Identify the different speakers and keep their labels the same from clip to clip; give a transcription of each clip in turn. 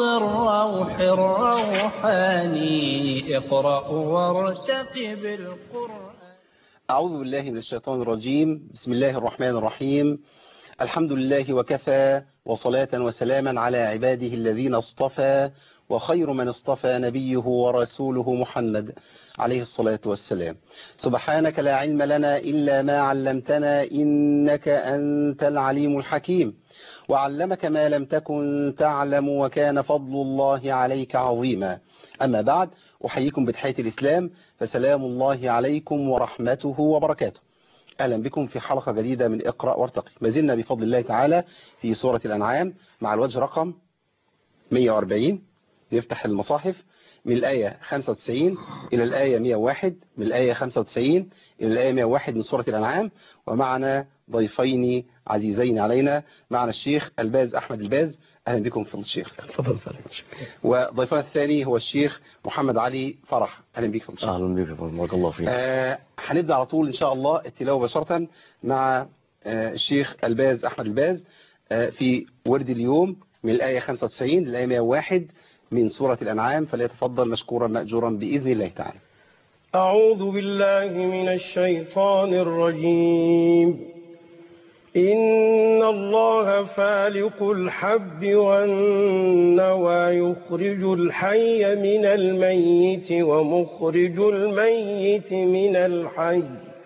Speaker 1: الروح الروحاني اقرأ وارتقب القرآن
Speaker 2: أعوذ بالله من الشيطان الرجيم بسم الله الرحمن الرحيم الحمد لله وكفى وصلاة وسلاما على عباده الذين اصطفى وخير من اصطفى نبيه ورسوله محمد عليه الصلاة والسلام سبحانك لا علم لنا إلا ما علمتنا إنك أنت العليم الحكيم وعلمك ما لم تكن تعلم وكان فضل الله عليك عظيما أما بعد أحييكم بتحية الإسلام فسلام الله عليكم ورحمته وبركاته أهلا بكم في حلقة جديدة من اقرأ وارتقي ما زلنا بفضل الله تعالى في سورة الأنعام مع الوجه رقم 140 نفتح المصاحف من الآية 95 إلى الآية 101 من الآية 95 إلى الآية 101 من سورة الأنعام ومعنا ضيفين عزيزين علينا معنا الشيخ الباز أحمد الباز أهلا بكم في الشيخ
Speaker 3: تفضل فضل
Speaker 2: وضيفنا الثاني هو الشيخ محمد علي فرح أهلا بك في الشيخ
Speaker 3: اهلا بك فضل بارك الله فيك
Speaker 2: آه هنبدأ على طول إن شاء الله التلاوة مباشرة مع آه الشيخ الباز أحمد الباز آه في ورد اليوم من الآية 95 للآية 101 من سورة الأنعام فليتفضل مشكورا مأجورا بإذن الله تعالى
Speaker 4: أعوذ بالله من الشيطان الرجيم إن الله فالق الحب والنوى يخرج الحي من الميت ومخرج الميت من الحي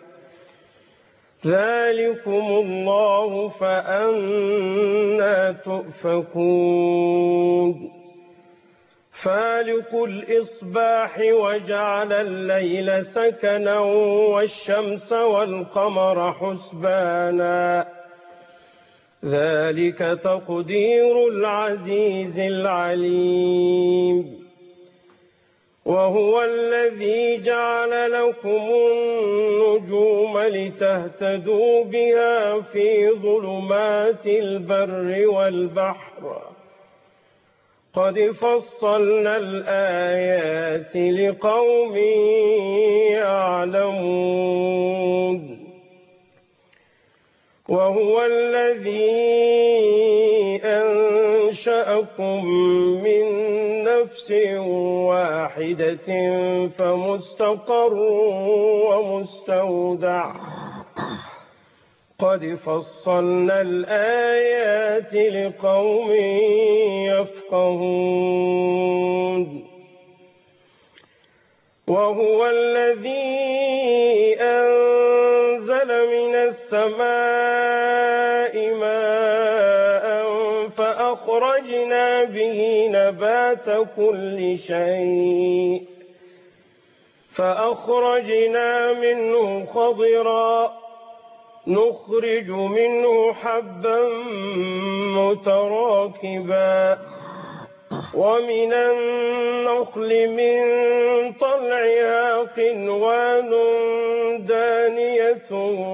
Speaker 4: ذلكم الله فأنا تؤفكون فالق الإصباح وجعل الليل سكنا والشمس والقمر حسبانا ذلك تقدير العزيز العليم وهو الذي جعل لكم النجوم لتهتدوا بها في ظلمات البر والبحر قد فصلنا الآيات لقوم يعلمون وهو الذي أنشأكم من نفس واحدة فمستقر ومستودع قد فصلنا الآيات لقوم يفقهون وهو الذي أنزل من السماء ماء فأخرجنا به نبات كل شيء فأخرجنا منه خضراً نخرج منه حبا متراكبا ومن النخل من طلعها قنوان دانية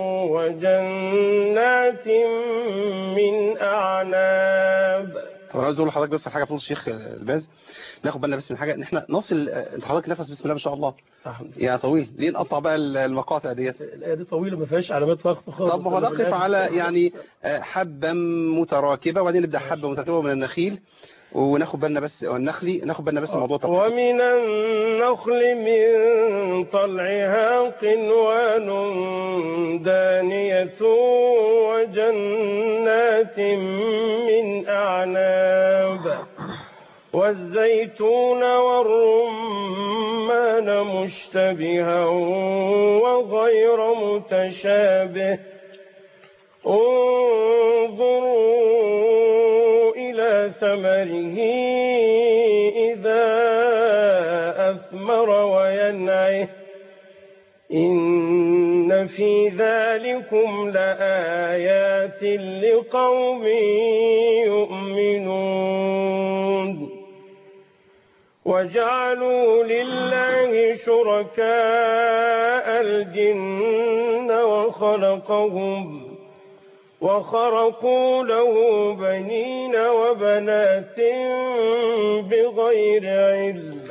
Speaker 4: وجنات من أعناب
Speaker 2: طب انا عايز اقول لحضرتك بس حاجه فضل الشيخ الباز ناخد بالنا بس من حاجه ان احنا نصل انت حضرتك نفس بسم الله ما شاء الله يعني طويل ليه نقطع بقى المقاطع ديت
Speaker 4: الآية دي طويلة ما فيهاش علامات وقف خالص
Speaker 2: طب ما هو نقف على يعني حبة متراكبة وبعدين نبدأ حبة متراكبة من النخيل وناخد بالنا بس النخلي ناخد بالنا بس الموضوع طبعا
Speaker 4: ومن النخل من طلعها قنوان دانية وجنات من أعناب والزيتون والرمان مشتبها وغير متشابه انظروا إلى ثمره إذا أثمر وينعه إن في ذلكم لآيات لقوم يؤمنون وجعلوا لله شركاء الجن وخلقهم وخرقوا له بنين وبنات بغير علم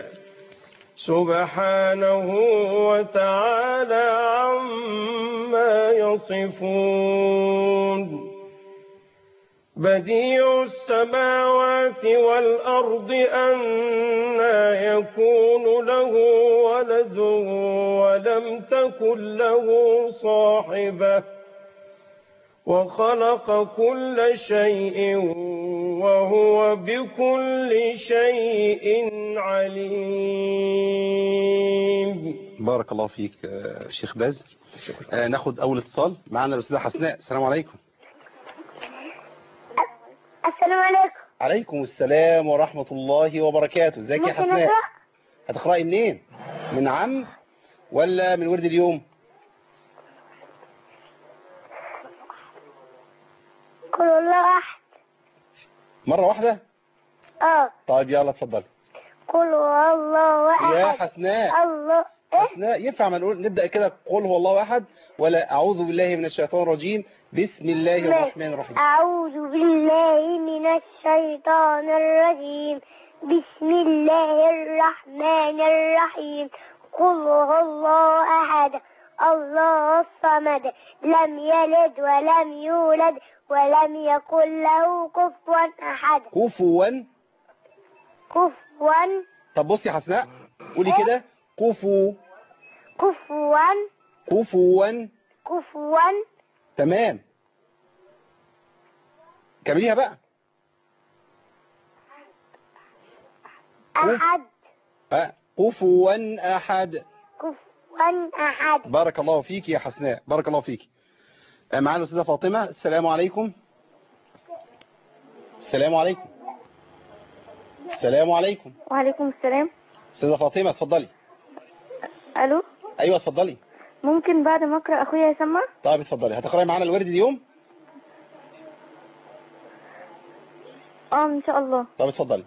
Speaker 4: سبحانه وتعالى عما يصفون بديع السماوات والأرض أنا يكون له ولد ولم تكن له صاحبة وخلق كل شيء وهو بكل شيء عليم
Speaker 2: بارك الله فيك آه، شيخ باز آه، ناخد اول اتصال معنا الاستاذه حسناء السلام عليكم
Speaker 3: السلام عليكم
Speaker 2: عليكم السلام ورحمة الله وبركاته ازيك يا
Speaker 3: ممكن
Speaker 2: حسناء
Speaker 3: أقرأ؟
Speaker 2: هتقرأي منين من عم ولا من ورد اليوم
Speaker 3: قل الله أحد
Speaker 2: مرة واحدة
Speaker 3: اه
Speaker 2: طيب يلا اتفضلي
Speaker 3: قل هو الله
Speaker 2: يا
Speaker 3: أحد
Speaker 2: حسناء
Speaker 3: الله إيه؟
Speaker 2: حسناء ينفع ما نقول نبدأ كده قول هو الله أحد ولا أعوذ بالله من الشيطان الرجيم بسم الله الرحمن الرحيم
Speaker 3: أعوذ بالله من الشيطان الرجيم بسم الله الرحمن الرحيم قل هو الله أحد الله الصمد لم يلد ولم يولد ولم يكن له كفوا أحد
Speaker 2: كفوا
Speaker 3: كفوا
Speaker 2: طب بصي يا حسناء قولي كده كفو
Speaker 3: كفوا
Speaker 2: كفوا
Speaker 3: كفوا
Speaker 2: تمام كمليها بقى
Speaker 3: أحد
Speaker 2: ها كفوا أحد
Speaker 3: كفوا أحد
Speaker 2: بارك الله فيك يا حسناء بارك الله فيك آه، معانا الأستاذة فاطمة السلام عليكم السلام عليكم السلام عليكم
Speaker 3: وعليكم السلام
Speaker 2: أستاذة فاطمة اتفضلي
Speaker 3: ألو
Speaker 2: أيوة اتفضلي
Speaker 3: ممكن بعد ما أقرأ أخويا يسمع
Speaker 2: طيب اتفضلي هتقرأي معانا الورد اليوم
Speaker 3: اه إن شاء الله
Speaker 2: طب اتفضلي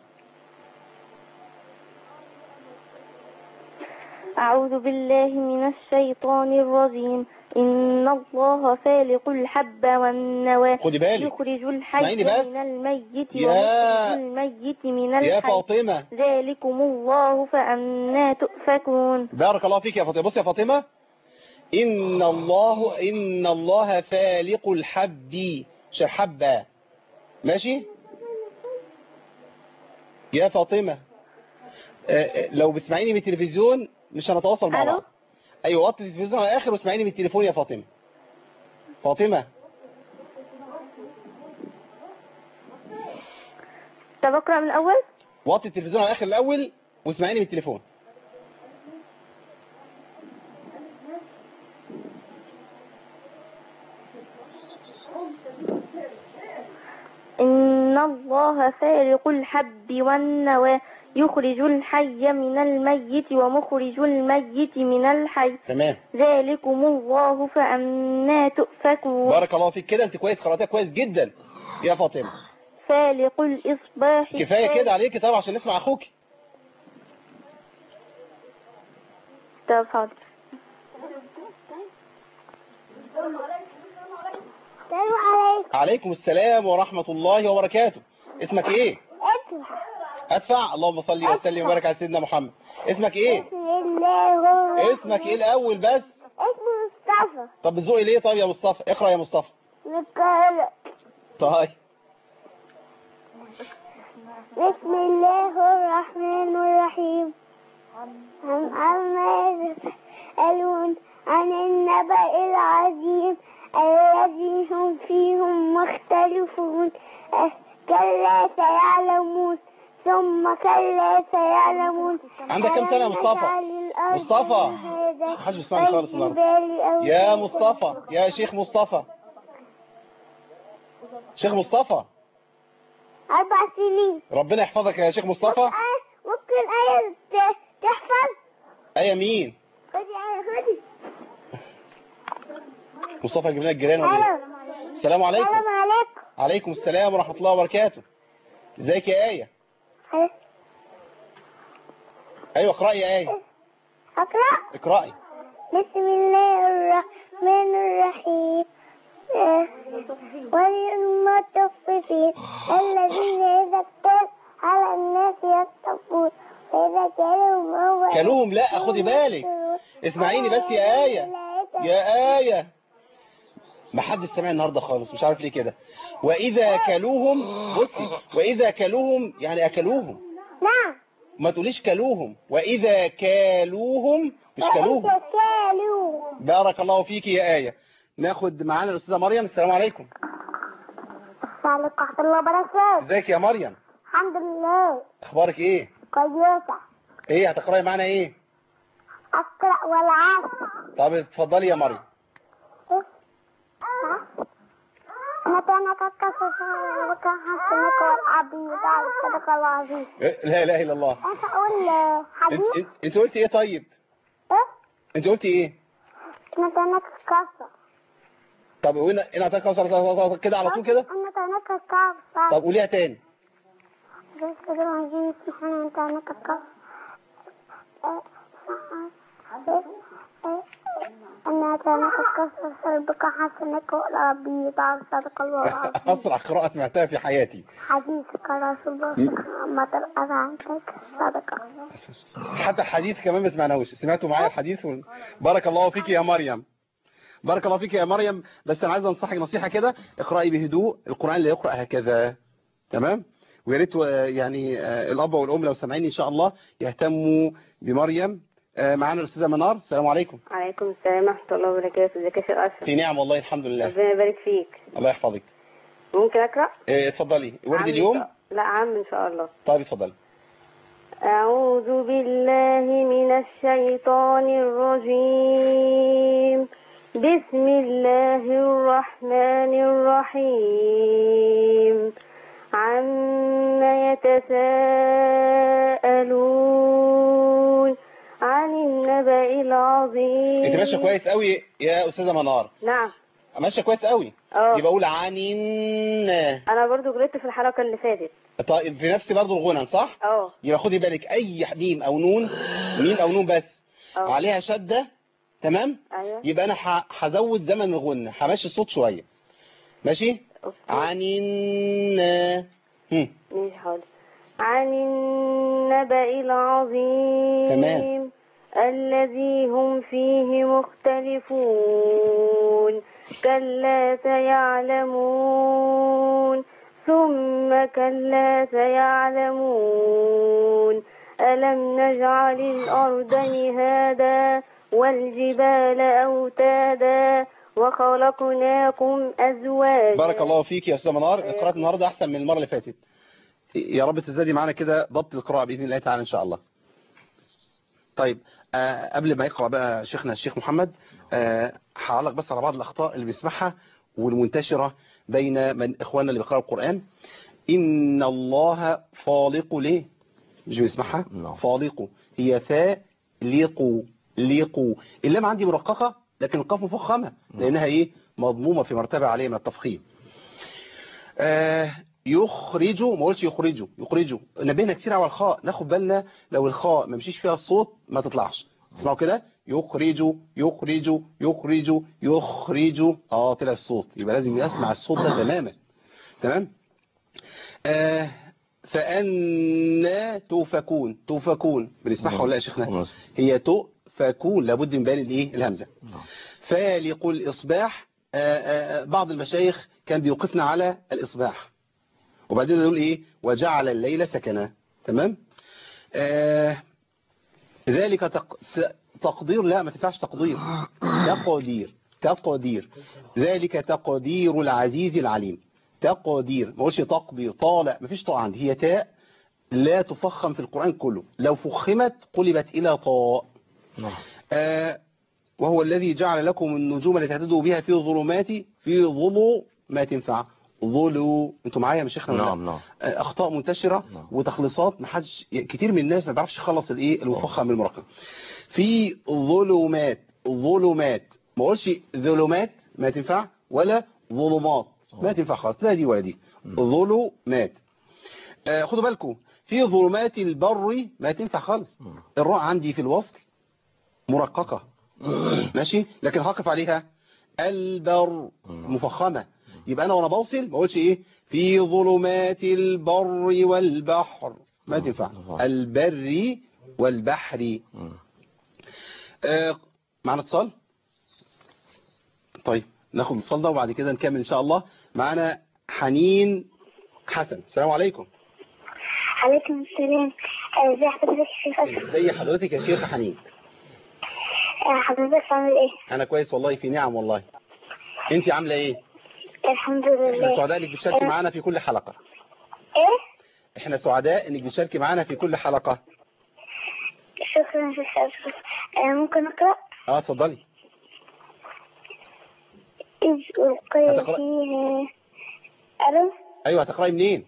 Speaker 3: أعوذ بالله من الشيطان الرجيم إن الله فالق الحب والنوى
Speaker 2: خدي بالك
Speaker 3: يخرج الحي
Speaker 2: اسمعيني بس.
Speaker 3: من الميت
Speaker 2: يا-
Speaker 3: ومخرج الميت من
Speaker 2: يا
Speaker 3: الحي
Speaker 2: فاطمة
Speaker 3: ذلكم الله فأنا تؤفكون
Speaker 2: بارك الله فيك يا فاطمة بصي يا فاطمة إن الله إن الله فالق الحب مش الحبة ماشي يا فاطمة آه، آه، لو بتسمعيني من التلفزيون مش هنتواصل مع
Speaker 3: ألو؟
Speaker 2: بعض ايوه وطي التلفزيون على الاخر واسمعيني من التليفون يا فاطمة فاطمة
Speaker 3: طب أقرأ من الأول
Speaker 2: وطي التلفزيون على الاخر الاول واسمعيني من التليفون
Speaker 3: إن الله فالق الحب والنوى يخرج الحي من الميت ومخرج الميت من الحي
Speaker 2: تمام
Speaker 3: ذلكم الله فأنا تؤفكون
Speaker 2: بارك الله فيك كده انت كويس قرأتها كويس جدا يا فاطمة
Speaker 3: فالق الإصباح
Speaker 2: كفاية كده عليكي طبعا عشان نسمع اخوك
Speaker 3: طب حاضر السلام عليكم
Speaker 2: عليكم السلام ورحمة الله وبركاته اسمك ايه ادفع اللهم صل وسلم وبارك على سيدنا محمد اسمك ايه
Speaker 3: بسم الله الرحمن
Speaker 2: اسمك ايه الاول بس
Speaker 3: اسمي مصطفى
Speaker 2: طب بتزوقي ليه طيب يا مصطفى اقرا يا مصطفى
Speaker 3: نقرأ
Speaker 2: طيب
Speaker 3: بسم الله الرحمن الرحيم عن عما يسألون عن النبأ العظيم الذي هم فيهم مختلفون أه، كلا سيعلمون ثم كلا سيعلمون
Speaker 2: عندك كام سنة يا مصطفى؟ مصطفى. محدش بيسمعني خالص النهارده. يا مصطفى يا شيخ مصطفى شيخ مصطفى
Speaker 3: أربع سنين
Speaker 2: ربنا يحفظك يا شيخ مصطفى
Speaker 3: آه، ممكن آية ت- تحفظ
Speaker 2: ايه مين
Speaker 3: خدي آية خدي
Speaker 2: مصطفى يجيب لنا الجيران ولا ايه
Speaker 3: ألو.
Speaker 2: السلام عليكم
Speaker 3: السلام عليكم
Speaker 2: عليكم السلام ورحمة الله وبركاته ازيك يا آية ايوه اقرأي يا آية
Speaker 3: أقرأ
Speaker 2: اقرأي
Speaker 3: بسم الله الرحمن الرحيم آه، وللمطففين الذين إذا اكتالوا على الناس يتقون وإذا كانوا هو
Speaker 2: كلوهم لا خدي بالك اسمعيني بس يا آية يا آية ما حد سمع النهارده خالص مش عارف ليه كده واذا كلوهم بصي واذا كلوهم يعني اكلوهم
Speaker 3: نعم
Speaker 2: ما تقوليش كلوهم واذا كالوهم مش كلوهم
Speaker 3: كالو
Speaker 2: بارك الله فيك يا آية ناخد معانا الأستاذة مريم السلام عليكم
Speaker 3: عليكم ورحمة الله وبركاته
Speaker 2: ازيك يا مريم
Speaker 3: الحمد لله
Speaker 2: اخبارك ايه
Speaker 3: كويسة
Speaker 2: ايه هتقراي معانا ايه
Speaker 3: أقرأ والعصر
Speaker 2: طب اتفضلي يا مريم
Speaker 3: متى نتكسر لك حسنك والعبيد على صدق الله العظيم
Speaker 2: إيه؟ لا اله الا الله
Speaker 3: أنت أقول
Speaker 2: انت,
Speaker 3: حديث
Speaker 2: انت, انت قلتي ايه طيب
Speaker 3: إيه
Speaker 2: انت قلتي ايه
Speaker 3: متى نتكسر
Speaker 2: طب وين انا هتكسر كده على طول كده
Speaker 3: متى نتكسر
Speaker 2: طب قوليها تاني
Speaker 3: بس كده عايزين نحن متى نتكسر أنا نتكسر صلبك حسنك والعبيد على صدق الله العظيم
Speaker 2: اسرع قراءة سمعتها في حياتي
Speaker 3: حديثك رسول الله محمد الأذانتك صدقة
Speaker 2: حتى الحديث كمان ما سمعناهوش سمعتوا معايا الحديث و... بارك الله فيك يا مريم بارك الله فيك يا مريم بس انا عايز انصحك نصيحة كده اقرأي بهدوء القرآن لا يقرأ هكذا تمام ويا ريت آه، يعني آه، الاب والام لو سامعيني ان شاء الله يهتموا بمريم آه، معانا الاستاذه منار السلام عليكم
Speaker 5: عليكم السلام ورحمة الله وبركاته ازيك يا شيخ أشرف
Speaker 2: في نعم والله الحمد لله
Speaker 5: ربنا يبارك فيك
Speaker 2: الله يحفظك
Speaker 5: ممكن أقرأ؟
Speaker 2: آه، اتفضلي ورد
Speaker 5: عام إن
Speaker 2: اليوم
Speaker 5: شاء- لا عام إن شاء الله
Speaker 2: طيب اتفضلي
Speaker 5: أعوذ بالله من الشيطان الرجيم بسم الله الرحمن الرحيم عما يتساءلون عن النبأ العظيم
Speaker 2: انت ماشيه كويس قوي يا استاذه منار
Speaker 5: نعم
Speaker 2: ماشيه كويس قوي
Speaker 5: اه
Speaker 2: يبقى اقول عنين
Speaker 5: انا برضو غلطت في الحلقة اللي فاتت
Speaker 2: طيب في نفس برضه الغنى صح
Speaker 5: اه
Speaker 2: يبقى خدي بالك اي ميم او نون ميم او نون بس
Speaker 5: اه
Speaker 2: عليها شده تمام
Speaker 5: ايوه
Speaker 2: يبقى انا ح- هزود زمن الغنى همشي الصوت شويه ماشي
Speaker 5: أوكي.
Speaker 2: عنين هم.
Speaker 5: ماشي حاضر عن النبأ العظيم
Speaker 2: تمام.
Speaker 5: الذي هم فيه مختلفون كلا سيعلمون ثم كلا سيعلمون ألم نجعل الأرض مهادا والجبال أوتادا وخلقناكم أزواجا
Speaker 2: بارك الله فيك يا استاذه منار قراءه النهارده احسن من المره اللي فاتت يا رب تزدادي معانا كده ضبط القراءه باذن الله تعالى ان شاء الله طيب آه قبل ما يقرا بقى شيخنا الشيخ محمد آه هعلق بس على بعض الاخطاء اللي بنسمعها والمنتشره بين من اخواننا اللي بيقراوا القران ان الله فالق ليه مش بنسمعها
Speaker 6: نعم.
Speaker 2: فالق هي فالق ليقوا اللام عندي مرققه لكن القاف مفخمه لانها ايه مضمومه في مرتبه عاليه من التفخيم آه يخرجوا ما قلتش يخرجوا يخرجوا نبهنا كتير على الخاء ناخد بالنا لو الخاء ما مشيش فيها الصوت ما تطلعش اسمعوا كده يخرجوا يخرجوا يخرجوا يخرجوا اه طلع الصوت يبقى لازم اسمع الصوت ده تماما تمام آه فأنا توفكون توفكون بنسمعها ولا لا يا شيخنا هي تؤفكون لابد من بيان الايه الهمزه فالق الإصباح آه، آه، بعض المشايخ كان بيوقفنا على الإصباح وبعدين يقول إيه وجعل الليل سكنا تمام آه ذلك تق... ت- تقدير لا ما تنفعش تقدير تقدير تقدير ذلك تقدير العزيز العليم تقدير ما قولش تقدير طالع ما فيش طاء عندي هي تاء لا تفخم في القرآن كله لو فخمت قلبت إلى طاء آه وهو الذي جعل لكم النجوم التي تهتدوا بها في الظلمات في ظلو ما تنفع ظلو انتوا معايا يا شيخنا ولا لا؟
Speaker 6: نعم نعم
Speaker 2: آه، اخطاء منتشره
Speaker 6: نعم.
Speaker 2: وتخليصات ما حدش كتير من الناس ما بيعرفش يخلص الايه المفخم من المرقم في ظلمات ظلمات ما اقولش ظلمات ما تنفع ولا ظلمات ما تنفع خالص لا دي ولا دي ظلمات آه، خدوا بالكم في ظلمات البر ما تنفع خالص الراء عندي في الوصل مرققة ماشي لكن هقف عليها البر مفخمة يبقى انا وانا بوصل ما اقولش ايه في ظلمات البر والبحر ما تنفع البر والبحر آه معنا اتصال طيب ناخد الاتصال ده وبعد كده نكمل ان شاء الله معانا حنين حسن السلام عليكم
Speaker 5: عليكم السلام آه، ازي حضرتك يا شيخ أشرف
Speaker 2: ازي حضرتك يا شيخ حنين
Speaker 5: آه، حضرتك عامل ايه
Speaker 2: انا كويس والله في نعم والله انت عامله ايه
Speaker 5: الحمد
Speaker 2: احنا
Speaker 5: لله
Speaker 2: سعداء انك بتشاركي معانا في كل حلقه
Speaker 5: ايه
Speaker 2: احنا سعداء انك بتشاركي معانا في كل حلقه
Speaker 5: شكرا يا شيخ أشرف آه، ممكن اقرا
Speaker 2: اه اتفضلي
Speaker 5: إذ ألقي
Speaker 2: هتقرأ؟
Speaker 5: فيها ألو
Speaker 2: ايوه هتقراي منين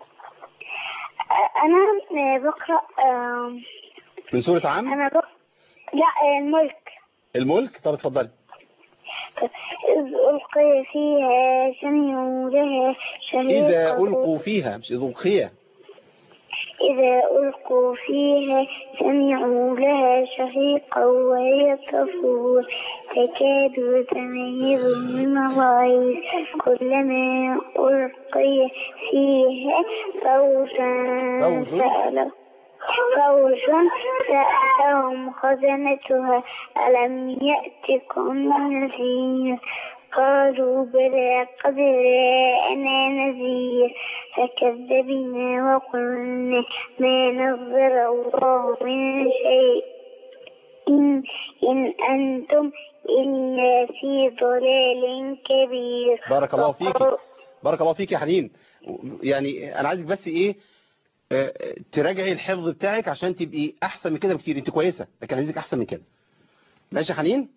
Speaker 5: آه، أنا آه، بقرأ آه،
Speaker 2: من سوره عم
Speaker 5: أنا بقرأ لا آه، الملك
Speaker 2: الملك طب اتفضلي
Speaker 5: إذ ألقي فيها سمعوا لها شهيقا
Speaker 2: اذا القوا فيها مش اذا القيا
Speaker 5: إذا ألقوا فيها سمعوا لها شهيقا وهي تفور تكاد تميز من الغيظ كلما ألقي فيها فوجا
Speaker 2: فوج.
Speaker 5: سألوا فوج سألهم خزنتها ألم يأتكم نذير قالوا بلى قد جاءنا نذير فكذبنا وقلنا ما نزل الله من شيء إن, إن أنتم إلا في ضلال كبير
Speaker 2: بارك الله فيكي
Speaker 5: وقالوا-
Speaker 2: بارك الله فيك يا حنين يعني انا عايزك بس ايه آه، تراجعي الحفظ بتاعك عشان تبقي احسن من كده بكتير انت كويسه لكن عايزك احسن من كده ماشي يا حنين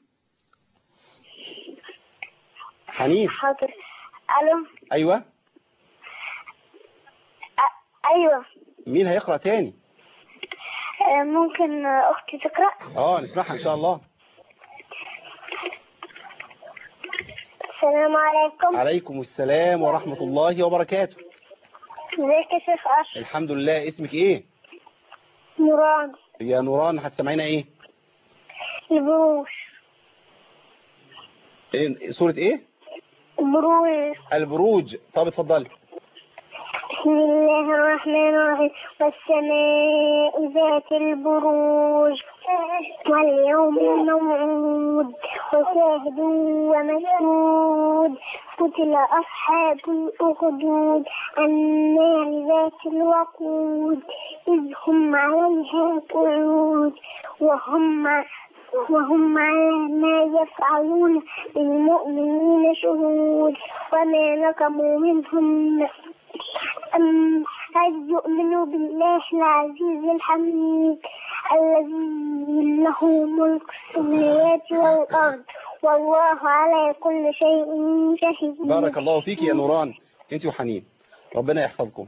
Speaker 2: حنين
Speaker 5: حاضر ألو
Speaker 2: ايوه
Speaker 5: أ- أيوة
Speaker 2: مين هيقرا تاني
Speaker 5: آه، ممكن آه، أختي تقرأ
Speaker 2: اه نسمعها ان شاء الله
Speaker 5: السلام عليكم
Speaker 2: عليكم السلام ورحمة الله وبركاته
Speaker 5: ازيك يا شيخ أشرف
Speaker 2: الحمد لله اسمك ايه
Speaker 5: نوران
Speaker 2: يا نوران هتسمعينا ايه,
Speaker 5: البروج
Speaker 2: إيه سورة ايه
Speaker 5: البروج
Speaker 2: البروج طب اتفضلي
Speaker 5: بسم الله الرحمن الرحيم والسماء ذات البروج واليوم الموعود وشاهد ومشهود قتل أصحاب الأخدود النار ذات الوقود إذ هم عليها قعود وهم وهم على ما يفعلون بالمؤمنين شهود وما نقموا منهم أم هل يؤمنوا بالله العزيز الحميد الذي له ملك السماوات والأرض والله على كل شيء شهيد
Speaker 2: بارك الله فيك يا نوران انت وحنين ربنا يحفظكم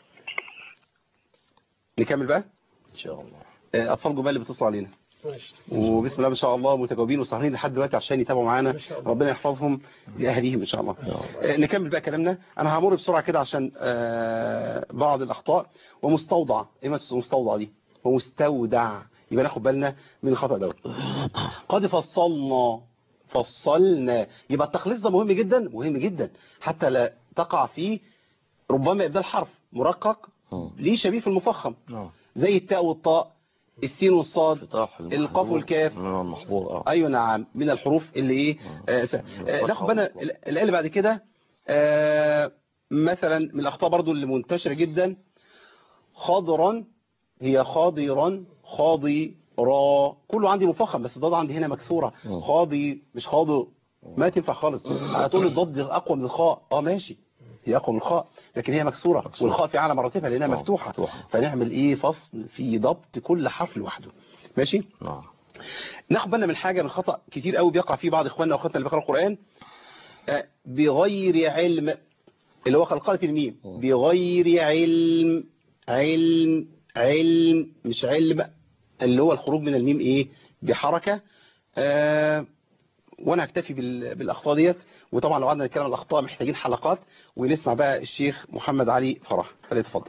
Speaker 2: نكمل بقى
Speaker 6: ان شاء الله
Speaker 2: آه، اطفال جمال اللي بيتصلوا علينا وبسم الله ما شاء الله متجاوبين وسهرين لحد دلوقتي عشان يتابعوا معانا ربنا يحفظهم لاهاليهم ان شاء الله آه، نكمل بقى كلامنا انا همر بسرعه كده عشان آه، بعض الاخطاء ومستوضع ايه مستوضع دي ومستودع يبقى ناخد بالنا من الخطا دوت قد فصلنا فصلنا يبقى التخليص ده مهم جدا مهم جدا حتى لا تقع فيه ربما ابدال حرف مرقق
Speaker 6: مم.
Speaker 2: ليه شبيه في المفخم
Speaker 6: نعم
Speaker 2: زي التاء والطاء السين والصاد
Speaker 6: فتح
Speaker 2: القاف والكاف.
Speaker 6: المحظور اه
Speaker 2: ايوه نعم من الحروف اللي ايه آه س... آه ناخد بالنا ال- الايه اللي بعد كده آه مثلا من الاخطاء برضو اللي منتشره جدا خضرا هي خاضرا خاضي را كله عندي مفخم بس الضاد عندي هنا مكسوره
Speaker 6: مم.
Speaker 2: خاضي مش خاضر ما تنفع خالص على طول الضاد دي اقوى من الخاء اه ماشي هي اقوى من الخاء لكن هي مكسوره
Speaker 6: مكسورة.
Speaker 2: والخاء في اعلى مراتبها لانها
Speaker 6: آه،
Speaker 2: مفتوحه
Speaker 6: مفتوحة.
Speaker 2: فنعمل ايه فصل في ضبط كل حرف لوحده ماشي
Speaker 6: نعم
Speaker 2: ناخد بالنا من حاجة من خطأ كتير قوي بيقع فيه بعض اخواننا واخواتنا اللي بيقرأوا القرآن آه، بغير علم اللي هو قلقلة الميم بغير علم علم علم مش علم اللي هو الخروج من الميم ايه بحركة آه وانا هكتفي بال- بالاخطاء ديت وطبعا لو قعدنا نتكلم عن الاخطاء محتاجين حلقات ونسمع بقى الشيخ محمد علي فرح فليتفضل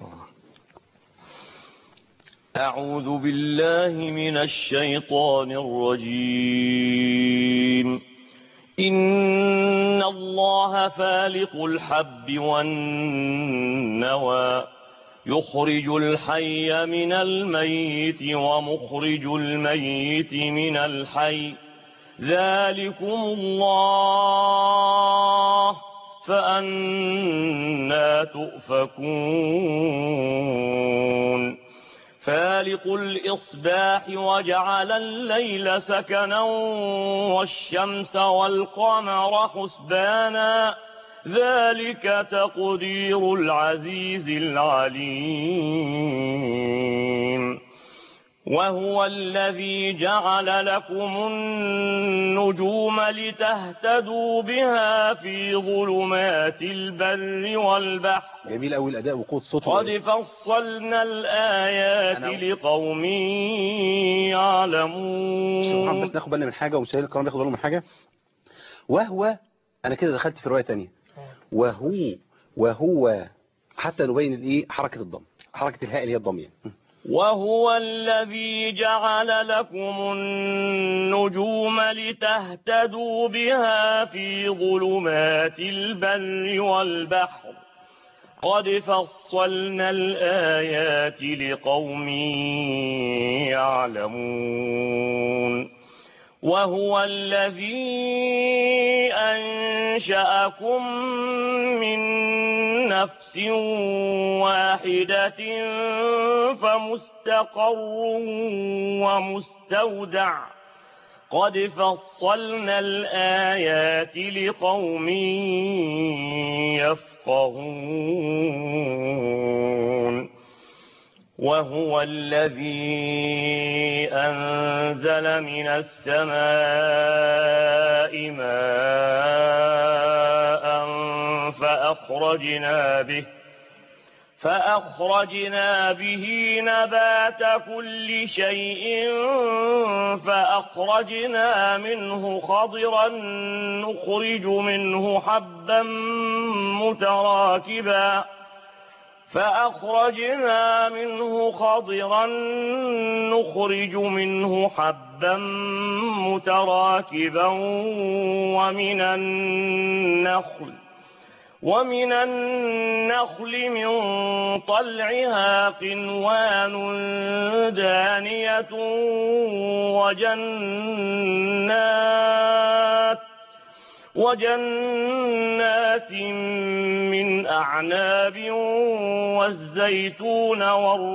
Speaker 7: أعوذ بالله من الشيطان الرجيم إن الله فالق الحب والنوى يخرج الحي من الميت ومخرج الميت من الحي ذلكم الله فأنا تؤفكون فالق الإصباح وجعل الليل سكنا والشمس والقمر حسبانا ذلك تقدير العزيز العليم وهو الذي جعل لكم النجوم لتهتدوا بها في ظلمات البر والبحر
Speaker 2: جميل قوي الاداء وقوه الصوت
Speaker 7: قد فصلنا الآيات
Speaker 2: أنا-
Speaker 7: لقوم
Speaker 2: شيخ محمد
Speaker 7: يعلمون
Speaker 2: بس ناخد بالنا من حاجه ومشاهدينا الكرام ياخدوا بالهم من حاجه وهو انا كده دخلت في روايه تانية وهو وهو حتى نبين الايه حركه الضم حركه الهاء اللي هي الضم يعني
Speaker 7: وهو الذي جعل لكم النجوم لتهتدوا بها في ظلمات البر والبحر قد فصلنا الآيات لقوم يعلمون وهو الذي أنشأكم من نفس واحدة فمستقر ومستودع قد فصلنا الآيات لقوم يفقهون وهو الذي أنزل من السماء ماء فأخرجنا به فأخرجنا به نبات كل شيء فأخرجنا منه خضرا نخرج منه حبا متراكبا فأخرجنا منه خضرا نخرج منه حبا متراكبا ومن النخل ومن النخل من طلعها قنوان دانية وجنات وجنات من أعناب والزيتون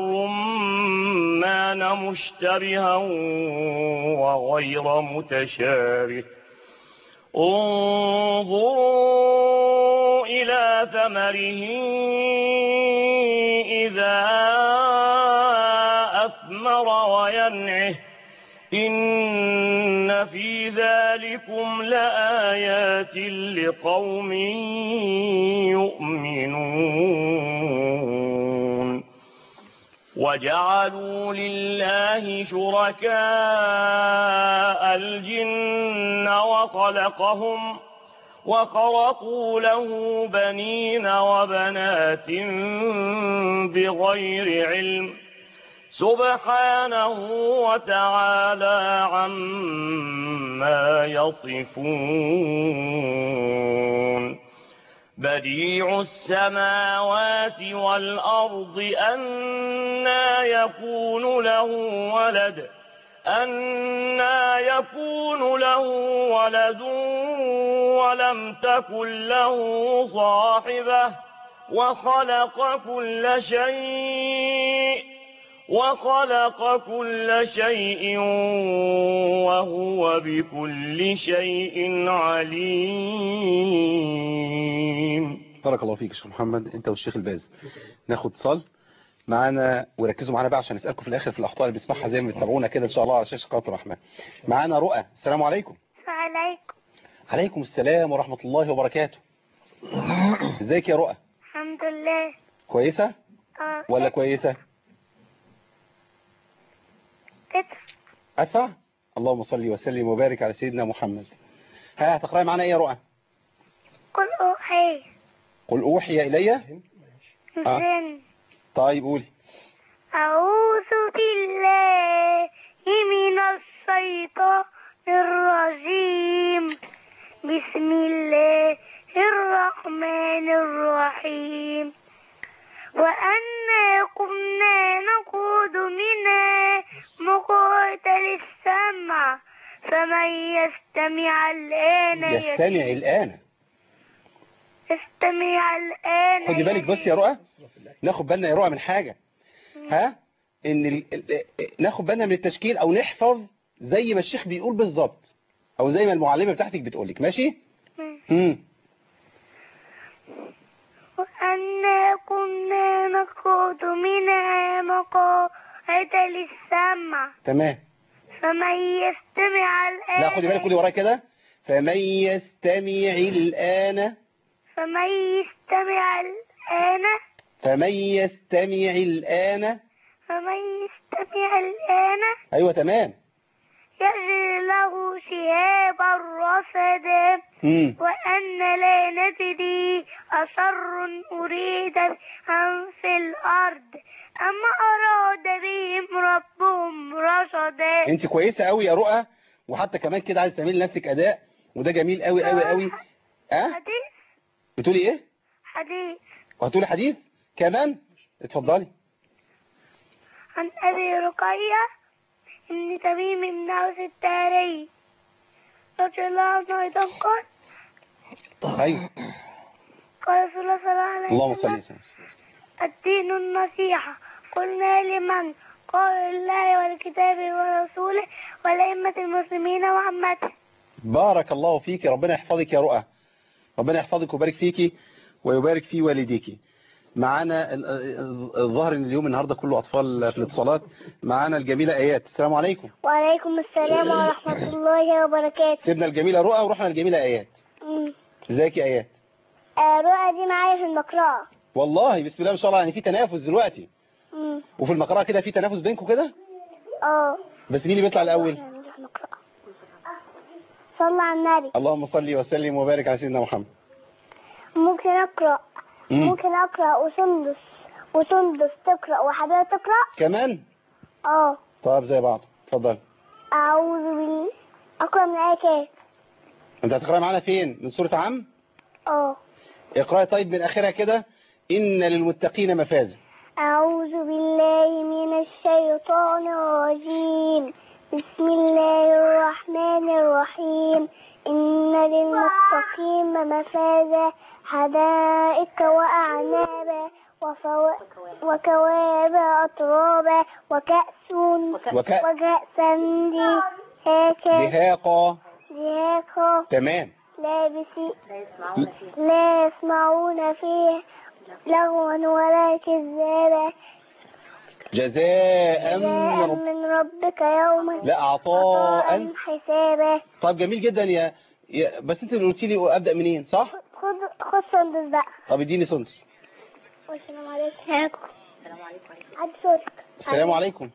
Speaker 7: والرمان مشتبها وغير متشابه انظروا إلى ثمره إذا أثمر وينعه إن في ذلكم لآيات لقوم يؤمنون وجعلوا لله شركاء الجن وخلقهم وخرقوا له بنين وبنات بغير علم سبحانه وتعالى عما يصفون بديع السماوات والأرض أنا يكون له ولد أنا يكون له ولد ولم تكن له صاحبة وخلق كل شيء وخلق كل شيء وهو بكل شيء عليم
Speaker 2: بارك الله فيك يا شيخ محمد انت والشيخ الباز ناخد اتصال معانا وركزوا معانا بقى عشان نسالكم في الاخر في الاخطاء اللي بنسمعها زي ما بتتابعونا كده ان شاء الله على شاشه قناه الرحمن معانا رؤى السلام عليكم
Speaker 5: وعليكم
Speaker 2: عليكم السلام ورحمه الله وبركاته ازيك يا رؤى
Speaker 5: الحمد لله
Speaker 2: كويسه
Speaker 5: اه
Speaker 2: ولا كويسه
Speaker 5: ادفع
Speaker 2: ادفع اللهم صل وسلم وبارك على سيدنا محمد ها هتقراي معانا ايه يا رؤى
Speaker 5: قل اوحي
Speaker 2: قل اوحي الي آه.
Speaker 5: زين
Speaker 2: طيب قولي
Speaker 5: أعوذ بالله من الشيطان الرجيم بسم الله الرحمن الرحيم وأنا كنا نقود منها مقاتل السمع فمن يستمع الآن
Speaker 2: يستمع الآن
Speaker 5: يستمع الآن
Speaker 2: خدي بالك بص يا رؤى ناخد بالنا يا رؤى من حاجة ها ان ال... ال- ناخد بالنا من التشكيل او نحفظ زي ما الشيخ بيقول بالظبط او زي ما المعلمة بتاعتك بتقولك ماشي امم
Speaker 5: وأنا كنا نخوض منها مقاعد للسمع
Speaker 2: تمام
Speaker 5: فمن يستمع الآن
Speaker 2: لا خدي بالك قولي ورايا كده فمن يستمع الآن
Speaker 5: فمن يستمع الآن
Speaker 2: فمن يستمع الآن
Speaker 5: فمن يستمع الآن
Speaker 2: ايوه تمام
Speaker 5: يجد له شهابا رصدا
Speaker 2: امم
Speaker 5: وأن لا ندري أشر أريد أم في الأرض أم أراد بهم ربهم رشدا
Speaker 2: انت كويسة قوي يا رؤى وحتى كمان كده عايز تعملي لنفسك اداء وده جميل قوي قوي قوي ها
Speaker 5: حديث
Speaker 2: بتقولي ايه
Speaker 5: حديث
Speaker 2: وهتقولي حديث كمان اتفضلي
Speaker 5: عن أبي رقية إن تميم بن أوس الداري رضي الله عنه أيضا قال
Speaker 2: ايوه
Speaker 5: قال رسول الله صلى الله عليه
Speaker 2: اللهم صل
Speaker 5: وسلم
Speaker 2: وسلم
Speaker 5: الدين النصيحة قلنا لمن قال لله والكتاب ورسوله ولأئمة المسلمين وعامته
Speaker 2: بارك الله فيك ربنا يحفظك يا رؤى ربنا يحفظك ويبارك فيكي ويبارك في والديك معانا ال- ال- الظاهر ان اليوم النهارده كله اطفال في الاتصالات معانا الجميلة ايات السلام عليكم
Speaker 5: وعليكم السلام ورحمة الله وبركاته
Speaker 2: سيبنا الجميلة رؤى ورحنا الجميلة ايات
Speaker 5: أمم.
Speaker 2: ازيك يا ايات
Speaker 5: آه، رؤى دي معايا في المقرأة
Speaker 2: والله بسم الله ما شاء الله يعني في تنافس دلوقتي
Speaker 5: أمم.
Speaker 2: وفي المقرأة كده في تنافس بينكم كده
Speaker 5: اه
Speaker 2: بس مين اللي بيطلع الاول
Speaker 5: يعني في المقرأة. صلى على النبي
Speaker 2: اللهم صل وسلم وبارك على سيدنا محمد
Speaker 5: ممكن أقرأ
Speaker 2: مم.
Speaker 5: ممكن أقرأ وسندس وسندس تقرأ وحبايب تقرأ
Speaker 2: كمان
Speaker 5: اه
Speaker 2: طب زي بعض اتفضل
Speaker 5: أعوذ بالله أقرأ من آية كام
Speaker 2: انت هتقرأ معانا فين من سورة عم
Speaker 5: اه
Speaker 2: اقرأي طيب من اخرها كده ان للمتقين مفازا
Speaker 5: أعوذ بالله من الشيطان الرجيم بسم الله الرحمن الرحيم إن للمتقين مفازا حدائق وأعنابا وفوا- وكواب أترابا وكأس
Speaker 2: وكأس.
Speaker 5: وكأسا دهاكا
Speaker 2: دهاقا
Speaker 5: دهاكا
Speaker 2: تمام
Speaker 5: لابسي لا يسمعون فيه لغوا ولا كذابا
Speaker 2: جزاء
Speaker 5: جاء
Speaker 2: من رب
Speaker 5: من ربك يوما
Speaker 2: لا عطاء
Speaker 5: حسابا
Speaker 2: طب جميل جدا يا, يا بس انت اللي قلتي لي ابدا منين صح
Speaker 5: خد خد سندس بقى
Speaker 2: طب اديني سندس
Speaker 5: والسلام عليكم السلام عليكم عد صوتك
Speaker 2: السلام عليكم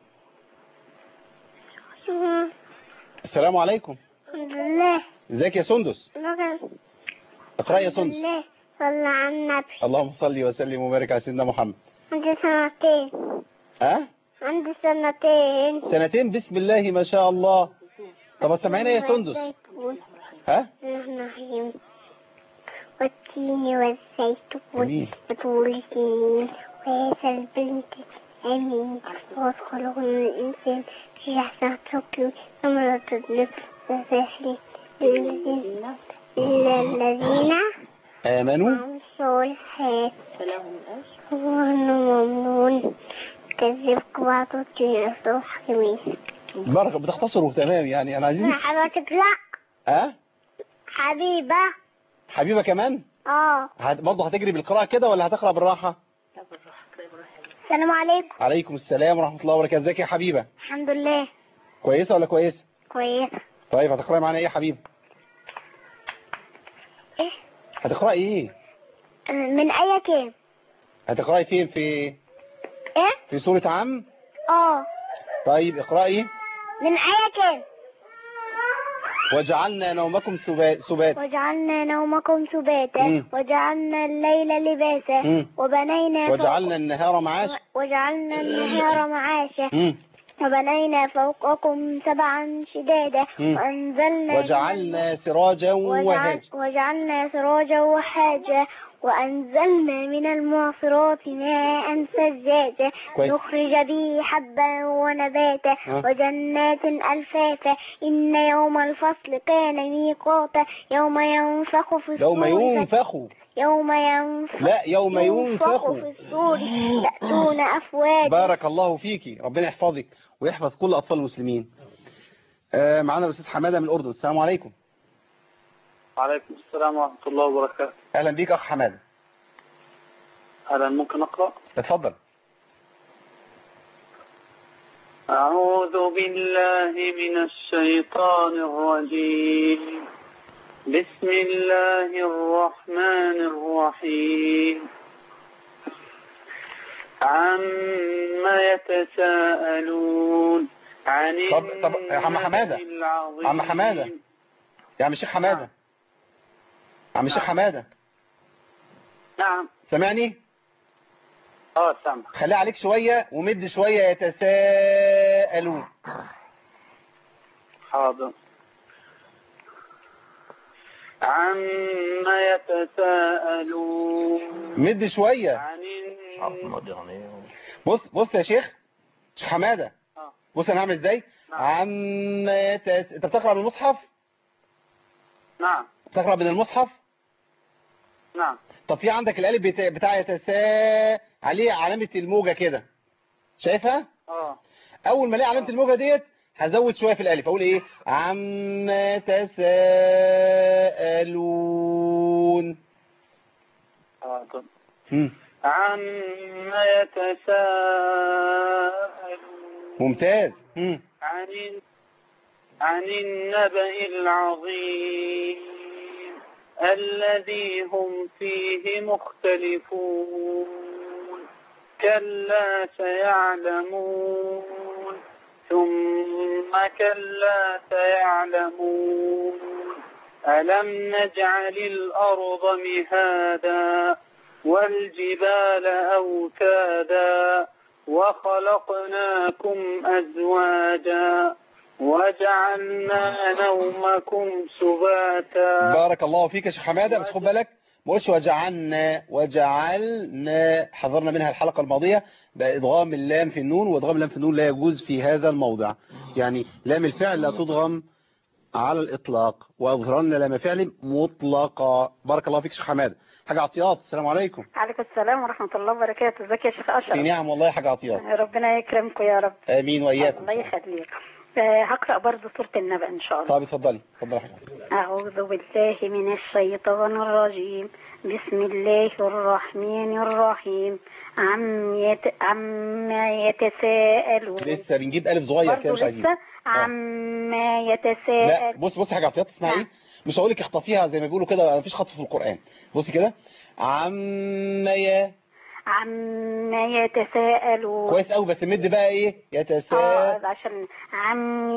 Speaker 5: مم.
Speaker 2: السلام عليكم
Speaker 5: الحمد لله
Speaker 2: ازيك يا سندس
Speaker 5: الحمد
Speaker 2: اقرأي يا سندس
Speaker 5: لله صلى على النبي
Speaker 2: اللهم صل وسلم وبارك على سيدنا محمد
Speaker 5: عندي سنتين
Speaker 2: ها
Speaker 5: عندي سنتين
Speaker 2: سنتين بسم الله ما شاء الله طب هتسمعينا يا سندس ها
Speaker 5: الرحمن الرحيم والتين والزيتون
Speaker 2: جميل.
Speaker 5: وطول سنين وهذا البنت أمين وخلق الإنسان في أحسن تقويم ثم تدلق وسحر للذين إلا الذين
Speaker 2: امنوا
Speaker 5: عملوا الصالحات وهم ممنون كذبك بعض الدين الصبح خميس
Speaker 2: بركة بتختصروا تمام يعني انا عايزين
Speaker 5: حضرتك لا
Speaker 2: ها
Speaker 5: حبيبة
Speaker 2: حبيبة كمان
Speaker 5: اه
Speaker 2: هت... برضه هتجري بالقراءة كده ولا هتقرأ بالراحة
Speaker 5: السلام عليكم
Speaker 2: عليكم السلام ورحمة الله وبركاته ازيك يا حبيبة
Speaker 5: الحمد لله
Speaker 2: كويسة ولا كويسة
Speaker 5: كويسة
Speaker 2: طيب هتقرأي معانا ايه يا حبيبة
Speaker 5: ايه
Speaker 2: هتقرأي ايه
Speaker 5: من أي كام
Speaker 2: هتقرأي فين في
Speaker 5: ايه
Speaker 2: في سورة عم
Speaker 5: اه
Speaker 2: طيب اقرأي
Speaker 5: من أي كام
Speaker 2: وجعلنا نومكم سبا- سبات
Speaker 5: وجعلنا نومكم سباتا
Speaker 2: مم.
Speaker 5: وجعلنا الليل لباسا
Speaker 2: مم.
Speaker 5: وبنينا فوق-
Speaker 2: وجعلنا النهار معاش
Speaker 5: وجعلنا النهار معاشا
Speaker 2: مم.
Speaker 5: وبنينا فوقكم سبعا شدادا
Speaker 2: مم.
Speaker 5: وأنزلنا
Speaker 2: وجعلنا سراجا
Speaker 5: وجعل
Speaker 2: وهاجا
Speaker 5: وجعلنا سراجا وحاجا وأنزلنا من المعصرات ماء ثجاجا
Speaker 2: كويس.
Speaker 5: نخرج به حبا ونباتا
Speaker 2: ها.
Speaker 5: وجنات ألفافا إن يوم الفصل كان ميقاتا يوم ينفخ في
Speaker 2: يوم
Speaker 5: الصور
Speaker 2: ينفخ
Speaker 5: يوم ينفخ
Speaker 2: لا يوم ينفخ
Speaker 5: في الصور يأتون أفواجا
Speaker 2: بارك الله فيكي ربنا يحفظك ويحفظ كل أطفال المسلمين آه، معانا الأستاذ حمادة من الأردن السلام عليكم
Speaker 6: وعليكم السلام ورحمة الله وبركاته
Speaker 2: أهلا بيك أخ حمادة
Speaker 6: أهلا ممكن أقرأ
Speaker 2: اتفضل
Speaker 6: أعوذ بالله من الشيطان الرجيم بسم الله الرحمن الرحيم عما يتساءلون عن
Speaker 2: طب- طب يا عم حمادة.
Speaker 6: النبأ العظيم.
Speaker 2: عم حمادة. يا عم الشيخ حمادة عم الشيخ حمادة
Speaker 6: نعم
Speaker 2: سامعني
Speaker 6: اه سامع
Speaker 2: خليه عليك شوية ومد شوية يتساءلون
Speaker 6: حاضر عما يتساءلون
Speaker 2: مد شوية
Speaker 6: عن النبأ
Speaker 2: بص بص يا شيخ شيخ حمادة
Speaker 6: آه.
Speaker 2: بص انا هعمل ازاي
Speaker 6: نعم.
Speaker 2: عم يتس... انت بتقرأ من المصحف
Speaker 6: نعم
Speaker 2: بتقرأ من المصحف
Speaker 6: نعم
Speaker 2: طب في عندك الالف بتا... بتاع يتساء عليه علامة الموجة كده شايفها
Speaker 6: اه
Speaker 2: اول ما الاقي علامة الموجة ديت هزود شوية في الالف اقول ايه عم تساءلون
Speaker 6: حاضر
Speaker 2: مم.
Speaker 6: عما يتساءلون
Speaker 2: ممتاز مم.
Speaker 6: عن ال- عن النبأ العظيم الذي هم فيه مختلفون كلا سيعلمون ثم كلا سيعلمون ألم نجعل الأرض مهادا والجبال أوتادا وخلقناكم أزواجا وجعلنا نومكم سباتا
Speaker 2: بارك الله فيك يا شيخ حمادة بس خد بالك ما قلتش وجعلنا وجعلنا حضرنا منها الحلقة الماضية بإضغام اللام في النون وإضغام اللام في النون لا يجوز في هذا الموضع يعني لام الفعل لا تضغم على الإطلاق وأظهرن لام فعل مطلقة بارك الله فيك يا شيخ حمادة حاجة عطيات السلام عليكم
Speaker 8: عليكم السلام ورحمة الله وبركاته ازيك يا شيخ
Speaker 2: في
Speaker 8: أشرف
Speaker 2: نعم والله حاجة عطيات
Speaker 8: ربنا يكرمكم يا رب
Speaker 2: آمين وإياكم
Speaker 8: الله يخليك آه، هقرأ برضو سورة النبأ إن شاء الله
Speaker 2: طب اتفضلي اتفضلي يا حاجة عطيات.
Speaker 8: أعوذ بالله من الشيطان الرجيم بسم الله الرحمن الرحيم عم يت... عما يتساءلون
Speaker 2: لسه بنجيب ألف صغير كده
Speaker 8: برضو
Speaker 2: مش عايزين
Speaker 8: لسه عما
Speaker 2: لا
Speaker 8: يتساءل
Speaker 2: بص بص حاجة عطيات اسمها
Speaker 8: نعم.
Speaker 2: ايه مش هقول لك اخطفيها زي ما بيقولوا كده مفيش خطف في القرآن بص كده عم يا
Speaker 8: عما يتساءلون
Speaker 2: كويس قوي بس مد بقى ايه
Speaker 8: اه
Speaker 2: يتساءل
Speaker 8: عشان عم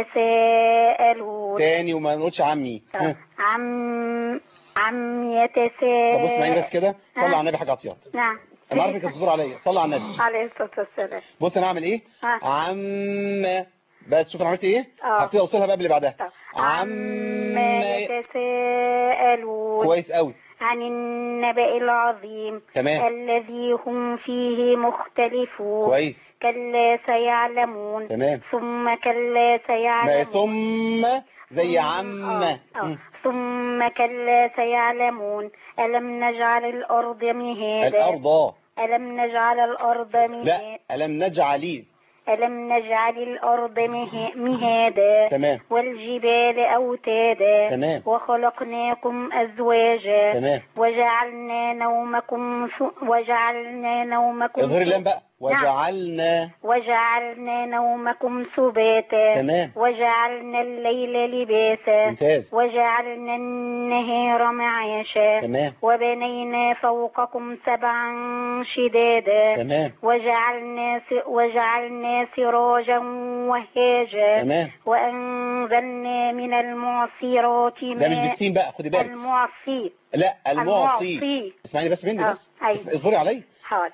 Speaker 8: يتساءلون
Speaker 2: تاني وما نقولش عمي ها.
Speaker 8: عم عم
Speaker 2: طب
Speaker 8: يتساءل
Speaker 2: بص معايا بس كده صلي
Speaker 8: ها.
Speaker 2: على النبي حاجة عطيات
Speaker 8: نعم
Speaker 2: انا عارف انك هتصبر عليا صلي على النبي
Speaker 8: عليه الصلاة والسلام
Speaker 2: بص انا هعمل ايه
Speaker 8: ها.
Speaker 2: عم بس شوف انا عملت ايه
Speaker 8: اه.
Speaker 2: هبتدي اوصلها بقى اللي بعدها
Speaker 8: طب.
Speaker 2: عم
Speaker 8: عما يتساءلون
Speaker 2: كويس قوي
Speaker 8: عن النبأ العظيم
Speaker 2: تمام
Speaker 8: الذي هم فيه مختلفون
Speaker 2: كويس
Speaker 8: كلا سيعلمون
Speaker 2: تمام
Speaker 8: ثم كلا
Speaker 2: ما
Speaker 8: سيعلمون
Speaker 2: ثم زي عم
Speaker 8: آه، آه.
Speaker 2: مم.
Speaker 8: ثم كلا سيعلمون ألم نجعل الأرض مهادا
Speaker 2: الارض
Speaker 8: ألم نجعل الأرض
Speaker 2: لا
Speaker 8: مهادا
Speaker 2: ألم نجعل
Speaker 8: ألم نجعل الأرض مه- مهادا
Speaker 2: تمام
Speaker 8: والجبال أوتادا
Speaker 2: تمام.
Speaker 8: وخلقناكم أزواجا
Speaker 2: تمام
Speaker 8: وجعلنا نومكم س- وجعلنا نومكم
Speaker 2: اظهر اللام بقى
Speaker 8: نعم.
Speaker 2: وجعلنا
Speaker 8: وجعلنا نومكم سباتا
Speaker 2: تمام
Speaker 8: وجعلنا الليل لباسا
Speaker 2: ممتاز
Speaker 8: وجعلنا النهار معاشا
Speaker 2: تمام
Speaker 8: وبنينا فوقكم سبعا شدادا
Speaker 2: تمام
Speaker 8: وجعلنا س- وجعلنا سراجا وهاجا
Speaker 2: تمام
Speaker 8: وأنزلنا من المعصرات
Speaker 2: ده مش
Speaker 8: ماء
Speaker 2: بالسين بقى خدي بالك
Speaker 8: المعصي
Speaker 2: لا المعصي
Speaker 8: المعصي
Speaker 2: اسمعني بس مني
Speaker 8: آه،
Speaker 2: بس
Speaker 8: أيوة.
Speaker 2: اس- اصبري عليا
Speaker 8: حاضر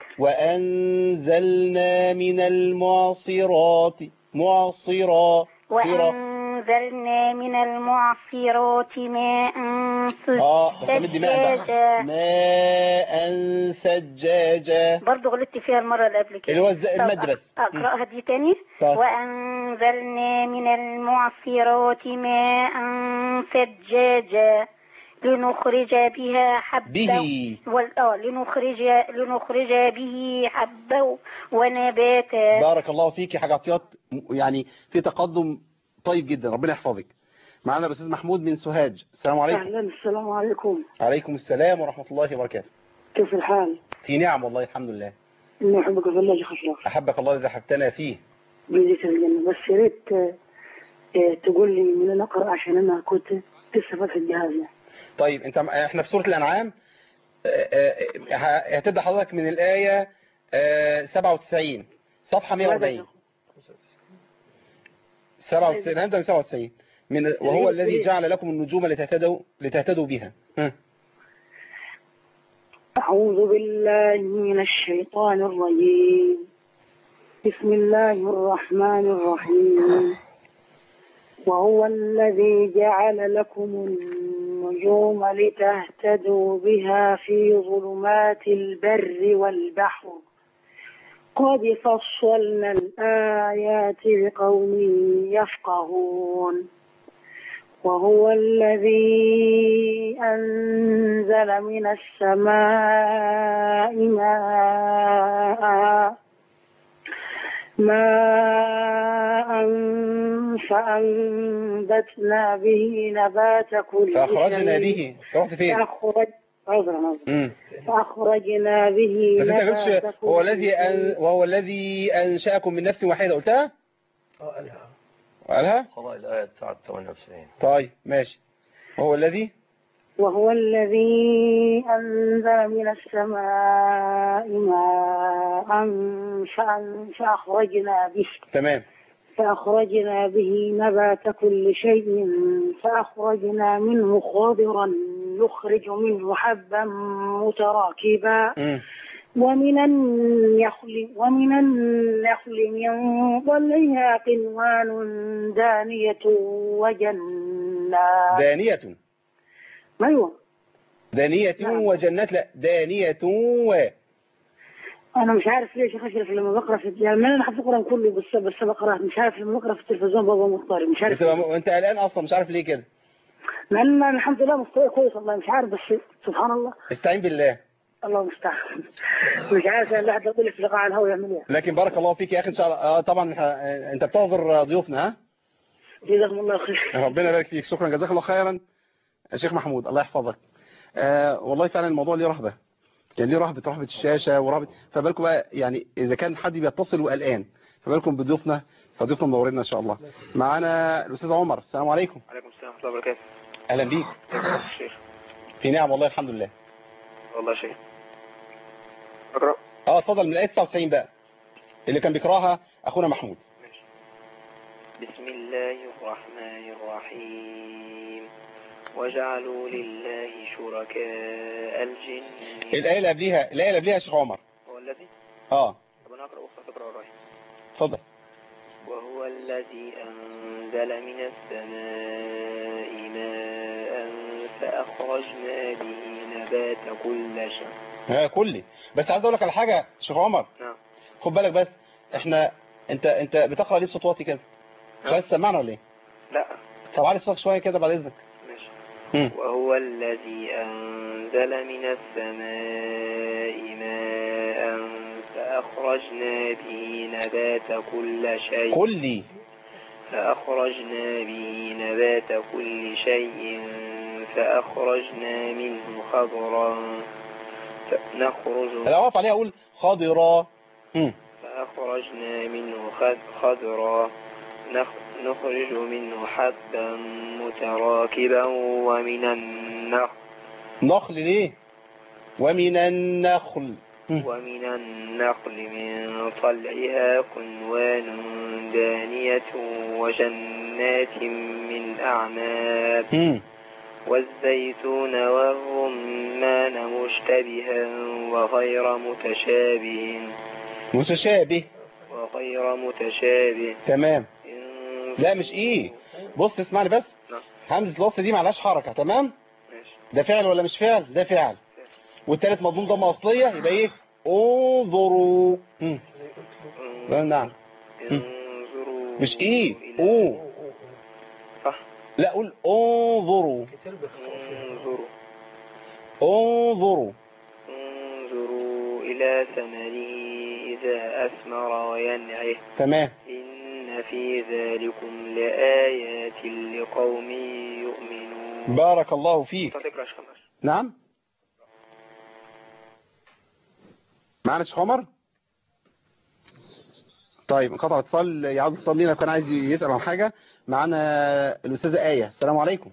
Speaker 2: وأنزلنا من المعصرات معصرة صرة
Speaker 8: وأنزلنا من المعصرات ماء
Speaker 2: اه بس مدي ماء بقى
Speaker 8: ثجاجا
Speaker 2: ماء ثجاجا
Speaker 8: برضه غلطت فيها المرة اللي قبل كده
Speaker 2: اللي هو الز-
Speaker 8: طب
Speaker 2: المد بس
Speaker 8: أق- أقرأها دي تاني
Speaker 2: طيب.
Speaker 8: وأنزلنا من المعصرات ماء ثجاجا لنخرج بها حبا
Speaker 2: به
Speaker 8: وال- آه، لنخرج لنخرج به حبا ونباتا
Speaker 2: بارك الله فيك يا حاجة عطيات يعني في تقدم طيب جدا ربنا يحفظك معانا الاستاذ محمود من سوهاج السلام عليكم
Speaker 9: أهلا السلام عليكم
Speaker 2: عليكم السلام ورحمة الله وبركاته
Speaker 9: كيف الحال؟
Speaker 2: في نعم والله الحمد لله
Speaker 9: إني أحبك في الله يا شيخ أشرف
Speaker 2: أحبك الله إذا حبتنا فيه
Speaker 9: جزيك الجنة بس يا ريت آه، آه، تقول لي من أنا أقرأ عشان أنا كنت لسه فاتح الجهاز يعني.
Speaker 2: طيب انت احنا في سورة الأنعام آه، آه، ه- هتبدأ حضرتك من الآية آه، 97 صفحة 140 97 هنبدأ من 97 من وهو الذي جعل لكم النجوم لتهتدوا لتهتدوا بها ها.
Speaker 9: أعوذ بالله من الشيطان الرجيم بسم الله الرحمن الرحيم وهو الذي جعل لكم النجوم لتهتدوا بها في ظلمات البر والبحر قد فصلنا الآيات لقوم يفقهون وهو الذي أنزل من السماء ماء ماء فأنبتنا به نبات كل
Speaker 2: فأخرجنا
Speaker 9: شيء.
Speaker 2: به رحت فين
Speaker 9: فأخرج عذرا عذرا.
Speaker 2: مم.
Speaker 9: فأخرجنا به
Speaker 2: بس انت
Speaker 9: نبات
Speaker 2: قلتش
Speaker 9: كل
Speaker 2: هو الذي
Speaker 9: شيء.
Speaker 2: أن وهو الذي أنشأكم من نفس واحدة قلتها قالها
Speaker 7: قضاء الآية بتاعت 98
Speaker 2: طيب ماشي وهو الذي
Speaker 9: وهو الذي أنزل من السماء ماء فأن- فأخرجنا به
Speaker 2: تمام
Speaker 9: فأخرجنا به نبات كل شيء فأخرجنا منه خضرا نخرج منه حبا متراكبا
Speaker 2: مم.
Speaker 9: ومن النخل ومن النخل من طلعها قنوان دانية وجنات
Speaker 2: دانية
Speaker 9: أيوة
Speaker 2: دانية
Speaker 9: نعم.
Speaker 2: وجنات لا دانية و
Speaker 9: انا مش عارف ليش يا اشرف لما بقرا في يعني ما انا حافظ القران كله بس بس بقرا مش عارف لما بقرا في التلفزيون بابا مضطرب مش عارف
Speaker 2: بتبقى م... انت قلقان اصلا مش عارف ليه كده
Speaker 9: مع ان أنا الحمد لله مستوى كويس والله مش عارف بس سبحان الله
Speaker 2: استعين بالله
Speaker 9: الله المستعان مش عارف يعني الواحد يقول لي في لقاء على الهواء يعمل ايه
Speaker 2: لكن بارك الله فيك يا اخي ان شاء الله آه طبعا إحنا- آه، انت بتعذر ضيوفنا ها
Speaker 9: جزاكم الله خير
Speaker 2: ربنا يبارك فيك شكرا جزاك الله خيرا يا شيخ محمود الله يحفظك آه والله فعلا الموضوع ليه رهبه يعني ليه رهبه رهبه الشاشه ورهبه فبالكم بقى يعني اذا كان حد بيتصل وقلقان فبالكم بضيوفنا فضيوفنا منورينا ان شاء الله معانا الاستاذ عمر السلام عليكم
Speaker 6: عليكم السلام ورحمة الله وبركاته
Speaker 2: اهلا بيك
Speaker 6: شيخ
Speaker 2: في نعم والله الحمد لله
Speaker 6: والله شيخ أقرأ
Speaker 2: اه اتفضل من الايه 99 بقى اللي كان بيقراها اخونا محمود
Speaker 6: بسم الله الرحمن الرحيم وجعلوا لله شركاء الجن
Speaker 2: الايه اللي قبليها الايه اللي قبليها يا شيخ عمر
Speaker 6: هو الذي
Speaker 2: اه
Speaker 6: طب أنا أقرأ أخرى تقرأ الرحيم
Speaker 2: اتفضل
Speaker 6: وهو الذي أنزل من السماء ماء فأخرجنا به نبات كل شيء
Speaker 2: ها كلي بس عايز اقول لك على حاجه شيخ عمر
Speaker 6: نعم
Speaker 2: خد بالك بس احنا انت انت بتقرا ليه بصوت واطي كده مش عايز تسمعنا ولا ايه
Speaker 6: لا
Speaker 2: طب علي صوتك شويه كده بعد اذنك
Speaker 6: ماشي
Speaker 2: مم.
Speaker 6: وهو الذي أنزل من السماء ماء فأخرجنا به نبات كل شيء
Speaker 2: كلي
Speaker 6: فأخرجنا به نبات كل شيء فأخرجنا منه خضرا نخرج
Speaker 2: انا واقف عليها اقول خضراء مم.
Speaker 6: فأخرجنا منه خض- خضرا نخ- نخرج منه حبا متراكبا ومن النخل
Speaker 2: نخل ليه ومن النخل مم.
Speaker 6: ومن النخل من طلعها قنوان دانية وجنات من أعناب
Speaker 2: مم.
Speaker 6: والزيتون والرمان مشتبها وغير متشابه
Speaker 2: متشابه
Speaker 6: وغير متشابه
Speaker 2: تمام
Speaker 6: إن
Speaker 2: لا مش ايه بص اسمعني بس
Speaker 6: نعم.
Speaker 2: همزة الوصل دي معلهاش حركة تمام
Speaker 6: ماشي
Speaker 2: ده فعل ولا مش فعل ده فعل والتالت مضمون ضمه اصليه يبقى ايه انظروا مم. نعم
Speaker 6: انظروا
Speaker 2: مش ايه
Speaker 6: إلى-
Speaker 2: اوه
Speaker 6: صح
Speaker 2: لا قول انظروا
Speaker 6: انظروا
Speaker 2: انظروا
Speaker 6: انظروا إلى ثمره إذا أثمر وينعه
Speaker 2: تمام
Speaker 6: إن في ذلكم لآيات لقوم يؤمنون
Speaker 2: بارك الله فيك
Speaker 6: تقرأ شيخ عمر.
Speaker 2: نعم معانا شيخ عمر طيب انقطع اتصال يعود اتصال لينا كان عايز يسأل عن حاجة معانا الأستاذة آية السلام عليكم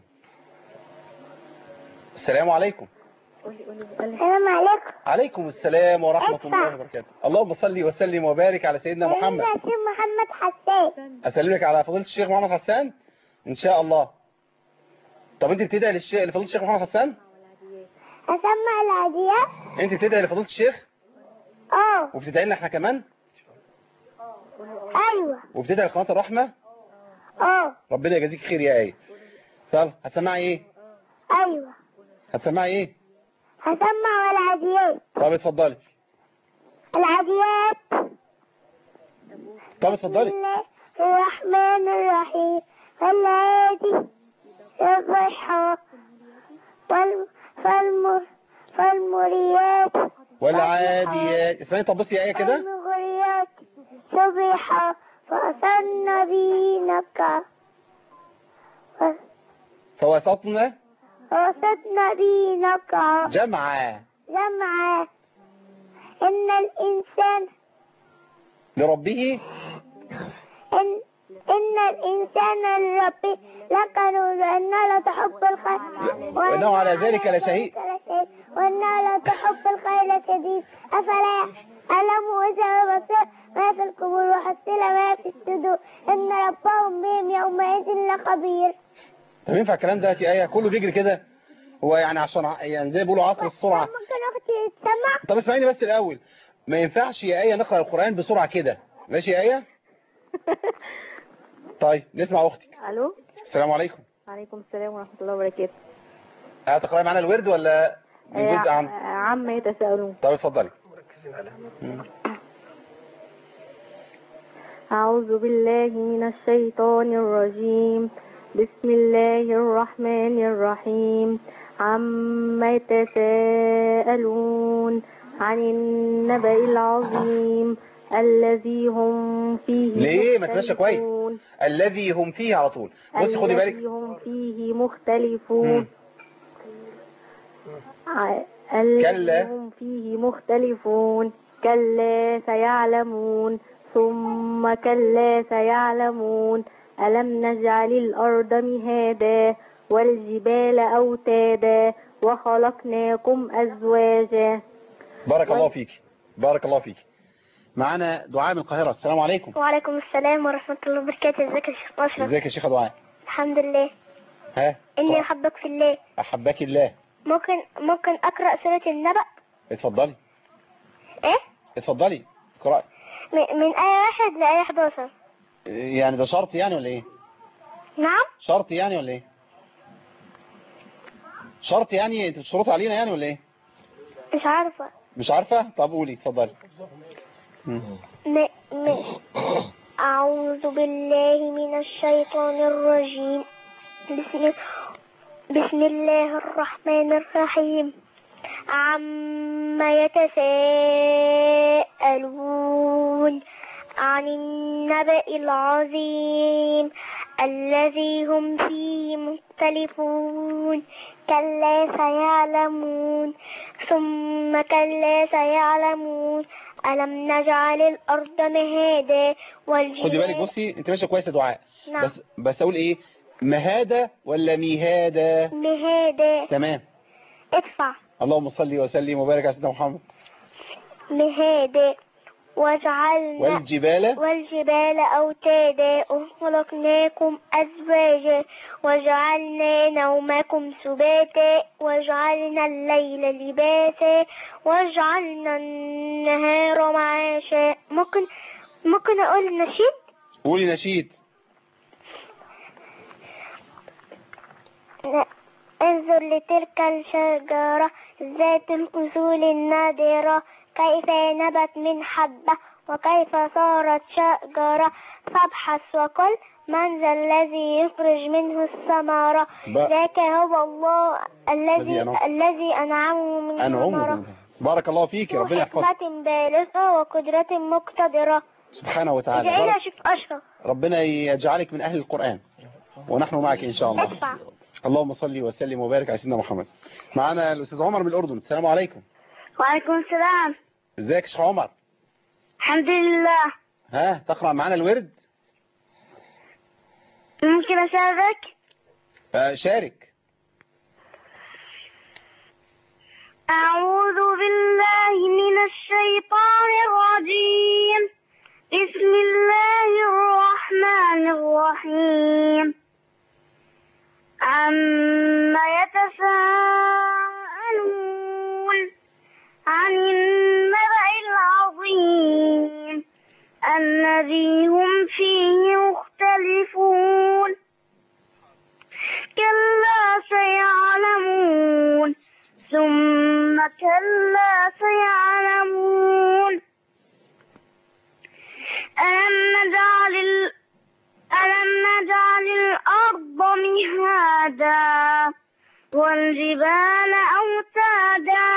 Speaker 2: السلام عليكم
Speaker 5: السلام عليكم
Speaker 2: عليكم السلام ورحمة
Speaker 5: ادفع.
Speaker 2: الله وبركاته اللهم صل وسلم وبارك على سيدنا محمد
Speaker 5: سيدنا الشيخ محمد حسان
Speaker 2: أسلمك على فضيلة الشيخ محمد حسان إن شاء الله طب أنت بتدعي للشيخ لفضيلة الشيخ محمد حسان
Speaker 5: أسمع العاديات
Speaker 2: أنت بتدعي لفضيلة الشيخ
Speaker 5: اه
Speaker 2: وبتدعي لنا احنا كمان
Speaker 5: أيوة
Speaker 2: وبتدعي لقناة الرحمة
Speaker 5: اه
Speaker 2: ربنا يجازيك خير يا آية طب هتسمعي إيه
Speaker 5: أيوة
Speaker 2: هتسمعي إيه
Speaker 5: هسمع العاديات
Speaker 2: طب اتفضلي
Speaker 5: العاديات
Speaker 2: طب
Speaker 5: بسم
Speaker 2: اتفضلي
Speaker 5: الله الرحمن الرحيم والعادي الضحى وال... فالم... فالمريات
Speaker 2: والعاديات اسمعي طب بصي يا آية كده
Speaker 5: فالمغريات صبحا فأثرن به نقعا
Speaker 2: فوسطنا
Speaker 5: فوسطن به نقعا
Speaker 2: جمعا
Speaker 5: جمعا إن الإنسان
Speaker 2: لربه
Speaker 5: إن إن الإنسان لربه لكنود وإنه لتحب الخير
Speaker 2: وإنه على ذلك لشهيد.
Speaker 5: لشهيد وإنه لتحب الخير شديد أفلا أعلم إذا بصر ما في القبور وحصل ما في الصدور إن ربهم بهم يومئذ لخبير
Speaker 2: طب ينفع الكلام ده يا آية كله بيجري كده هو يعني عشان ع- يعني زي ما بيقولوا عصر السرعة
Speaker 5: ممكن أختي تسمع
Speaker 2: طب اسمعيني بس الأول ما ينفعش يا آية نقرأ القرآن بسرعة كده ماشي يا آية طيب نسمع أختك
Speaker 10: الو
Speaker 2: السلام عليكم
Speaker 10: عليكم السلام ورحمه الله وبركاته
Speaker 2: هتقرأي معانا الورد ولا من جزء عام
Speaker 10: عم يتساءلون
Speaker 2: طب اتفضلي
Speaker 10: أعوذ بالله من الشيطان الرجيم بسم الله الرحمن الرحيم عما يتساءلون عن النبأ العظيم الذي هم فيه
Speaker 2: ليه ما تمشى كويس
Speaker 10: مختلفون.
Speaker 2: الذي هم فيه على طول بصي خدي بالك
Speaker 10: الذي هم فيه مختلفون
Speaker 2: مم.
Speaker 10: ع- الذي
Speaker 2: كلا.
Speaker 10: هم فيه مختلفون كلا سيعلمون ثم كلا سيعلمون ألم نجعل الأرض مهادا والجبال أوتادا وخلقناكم أزواجا
Speaker 2: بارك الله فيك بارك الله فيك معانا دعاء من القاهرة السلام عليكم
Speaker 5: وعليكم السلام ورحمة الله وبركاته ازيك يا شيخ أشرف
Speaker 2: ازيك يا شيخة دعاء
Speaker 5: الحمد لله
Speaker 2: ها
Speaker 5: إني أحبك في الله
Speaker 2: أحبك الله
Speaker 5: ممكن ممكن أقرأ سورة النبأ
Speaker 2: اتفضلي
Speaker 5: إيه
Speaker 2: اتفضلي اقرأي
Speaker 5: م- من آية واحد لآية 11
Speaker 2: يعني ده شرط يعني ولا ايه
Speaker 5: نعم
Speaker 2: شرط يعني ولا ايه شرط يعني انت بتشرط علينا يعني ولا ايه
Speaker 5: مش عارفة
Speaker 2: مش عارفة طب قولي اتفضلي مم.
Speaker 5: م... م... أعوذ بالله من الشيطان الرجيم بسم بسم الله الرحمن الرحيم عما يتساءلون عن النبأ العظيم الذي هم فيه مختلفون كلا سيعلمون ثم كلا سيعلمون ألم نجعل الأرض مهادا والجبال
Speaker 2: خدي بالك بصي انت ماشيه كويس يا دعاء
Speaker 5: نعم.
Speaker 2: بس بس اقول ايه مهادة ولا ميهادة
Speaker 5: مهادا
Speaker 2: تمام
Speaker 5: ادفع
Speaker 2: اللهم صل وسلم وبارك على سيدنا محمد
Speaker 5: مهادا وجعلنا
Speaker 2: والجبال
Speaker 5: والجبال أوتادا وخلقناكم أزواجا وجعلنا نومكم سباتا وجعلنا الليل لباسا وجعلنا النهار معاشا ممكن ممكن أقول نشيد
Speaker 2: قولي نشيد
Speaker 5: انظر لتلك الشجرة ذات الأصول النادرة كيف نبت من حبة وكيف صارت شجرة فابحث وقل من ذا الذي يخرج منه الثمرة
Speaker 2: ب-
Speaker 5: ذاك هو الله الذي
Speaker 2: الذي أنعم.
Speaker 5: الذي أنعمه من
Speaker 2: أنعمه
Speaker 5: ثمرة
Speaker 2: بارك الله فيك ربنا يحفظك
Speaker 5: حكمة بالغة وقدرة مقتدرة
Speaker 2: سبحانه وتعالى
Speaker 5: ادعي لي يا
Speaker 2: بارك-
Speaker 5: شيخ أشرف
Speaker 2: ربنا يجعلك من أهل القرآن ونحن معك إن شاء الله
Speaker 5: ادفع
Speaker 2: اللهم صل وسلم وبارك على سيدنا محمد معنا الأستاذ عمر من الأردن السلام عليكم
Speaker 5: وعليكم السلام
Speaker 2: ازيك يا شيخ عمر
Speaker 5: الحمد لله
Speaker 2: ها تقرأ معنا الورد
Speaker 5: ممكن أشارك
Speaker 2: آه شارك
Speaker 5: أعوذ بالله من الشيطان الرجيم بسم الله الرحمن الرحيم عما يتساءلون عن النبأ العظيم الذي هم فيه مختلفون كلا سيعلمون ثم كلا سيعلمون ألم نجعل ال... ألم نجعل الأرض مهادا والجبال أوتادا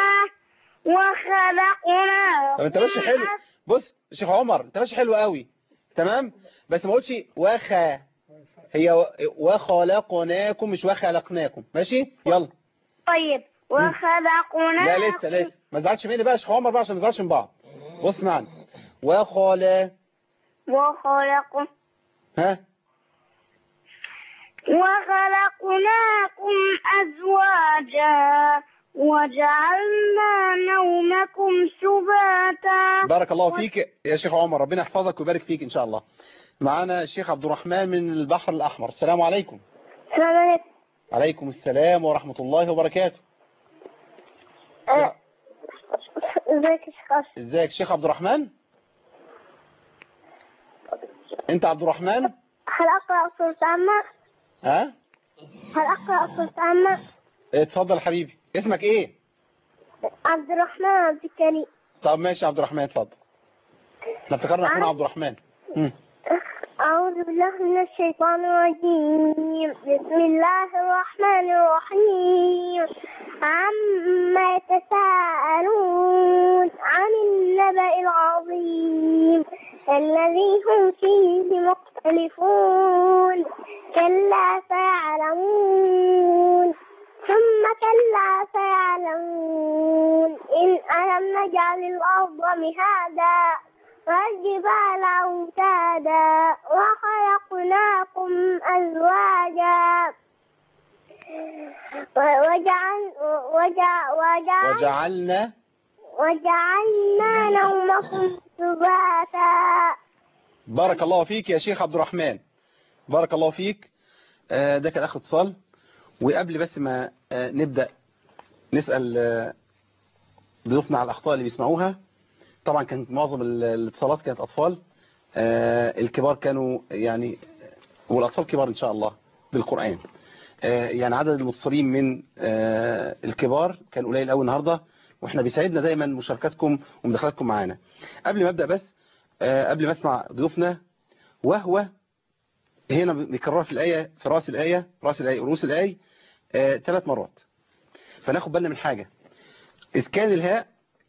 Speaker 5: وخلقناكم
Speaker 2: طب انت ماشي حلو بص شيخ عمر انت ماشي حلو قوي تمام بس ما قلتش وخا هي و- وخلقناكم مش وخلقناكم ماشي يلا
Speaker 5: طيب وخلقناكم
Speaker 2: لا لسه لسه ما تزعلش مني بقى يا شيخ عمر بقى عشان ما نزعلش من بعض بص معانا وخلا
Speaker 5: وخلق
Speaker 2: ها
Speaker 5: وخلقناكم أزواجا وجعلنا نومكم سباتا
Speaker 2: بارك الله فيك يا شيخ عمر ربنا يحفظك ويبارك فيك ان شاء الله معانا الشيخ عبد الرحمن من البحر الاحمر السلام عليكم
Speaker 5: السلام عليكم
Speaker 2: عليكم السلام ورحمة الله وبركاته
Speaker 5: أه، ازيك يا شيخ أشرف؟
Speaker 2: ازيك شيخ عبد الرحمن انت عبد الرحمن
Speaker 5: هل أقرأ سورة عامة؟
Speaker 2: ها
Speaker 5: هل أقرأ سورة عامة؟
Speaker 2: اتفضل يا حبيبي اسمك ايه
Speaker 5: عبد الرحمن عبد الكريم
Speaker 2: طب ماشي يا عبد الرحمن اتفضل احنا افتكرنا اخونا عبد الرحمن مم.
Speaker 5: أعوذ بالله من الشيطان الرجيم بسم الله الرحمن الرحيم عما يتساءلون عن النبأ العظيم الذي هم فيه مختلفون كلا سيعلمون ثم كلا سيعلمون إن ألم نجعل الأرض مهادا والجبال أوتادا وخلقناكم أزواجا وجعل وجع وجعل
Speaker 2: وجعلنا
Speaker 5: وجعلنا نومكم سباتا
Speaker 2: بارك الله فيك يا شيخ عبد الرحمن بارك الله فيك آه، ده كان اخر اتصال وقبل بس ما آه، نبدأ نسأل آه، ضيوفنا على الأخطاء اللي بيسمعوها طبعا كانت معظم ال- الاتصالات كانت أطفال آه، الكبار كانوا يعني والأطفال كبار إن شاء الله بالقرآن آه، يعني عدد المتصلين من آه، الكبار كان قليل قوي النهاردة واحنا بيسعدنا دايما مشاركتكم ومداخلاتكم معانا قبل ما ابدا بس آه، قبل ما اسمع ضيوفنا وهو هنا بنكررها في الآية في رأس الآية رأس الآية ورؤوس الآية آه، ثلاث مرات فناخد بالنا من حاجة إسكان الهاء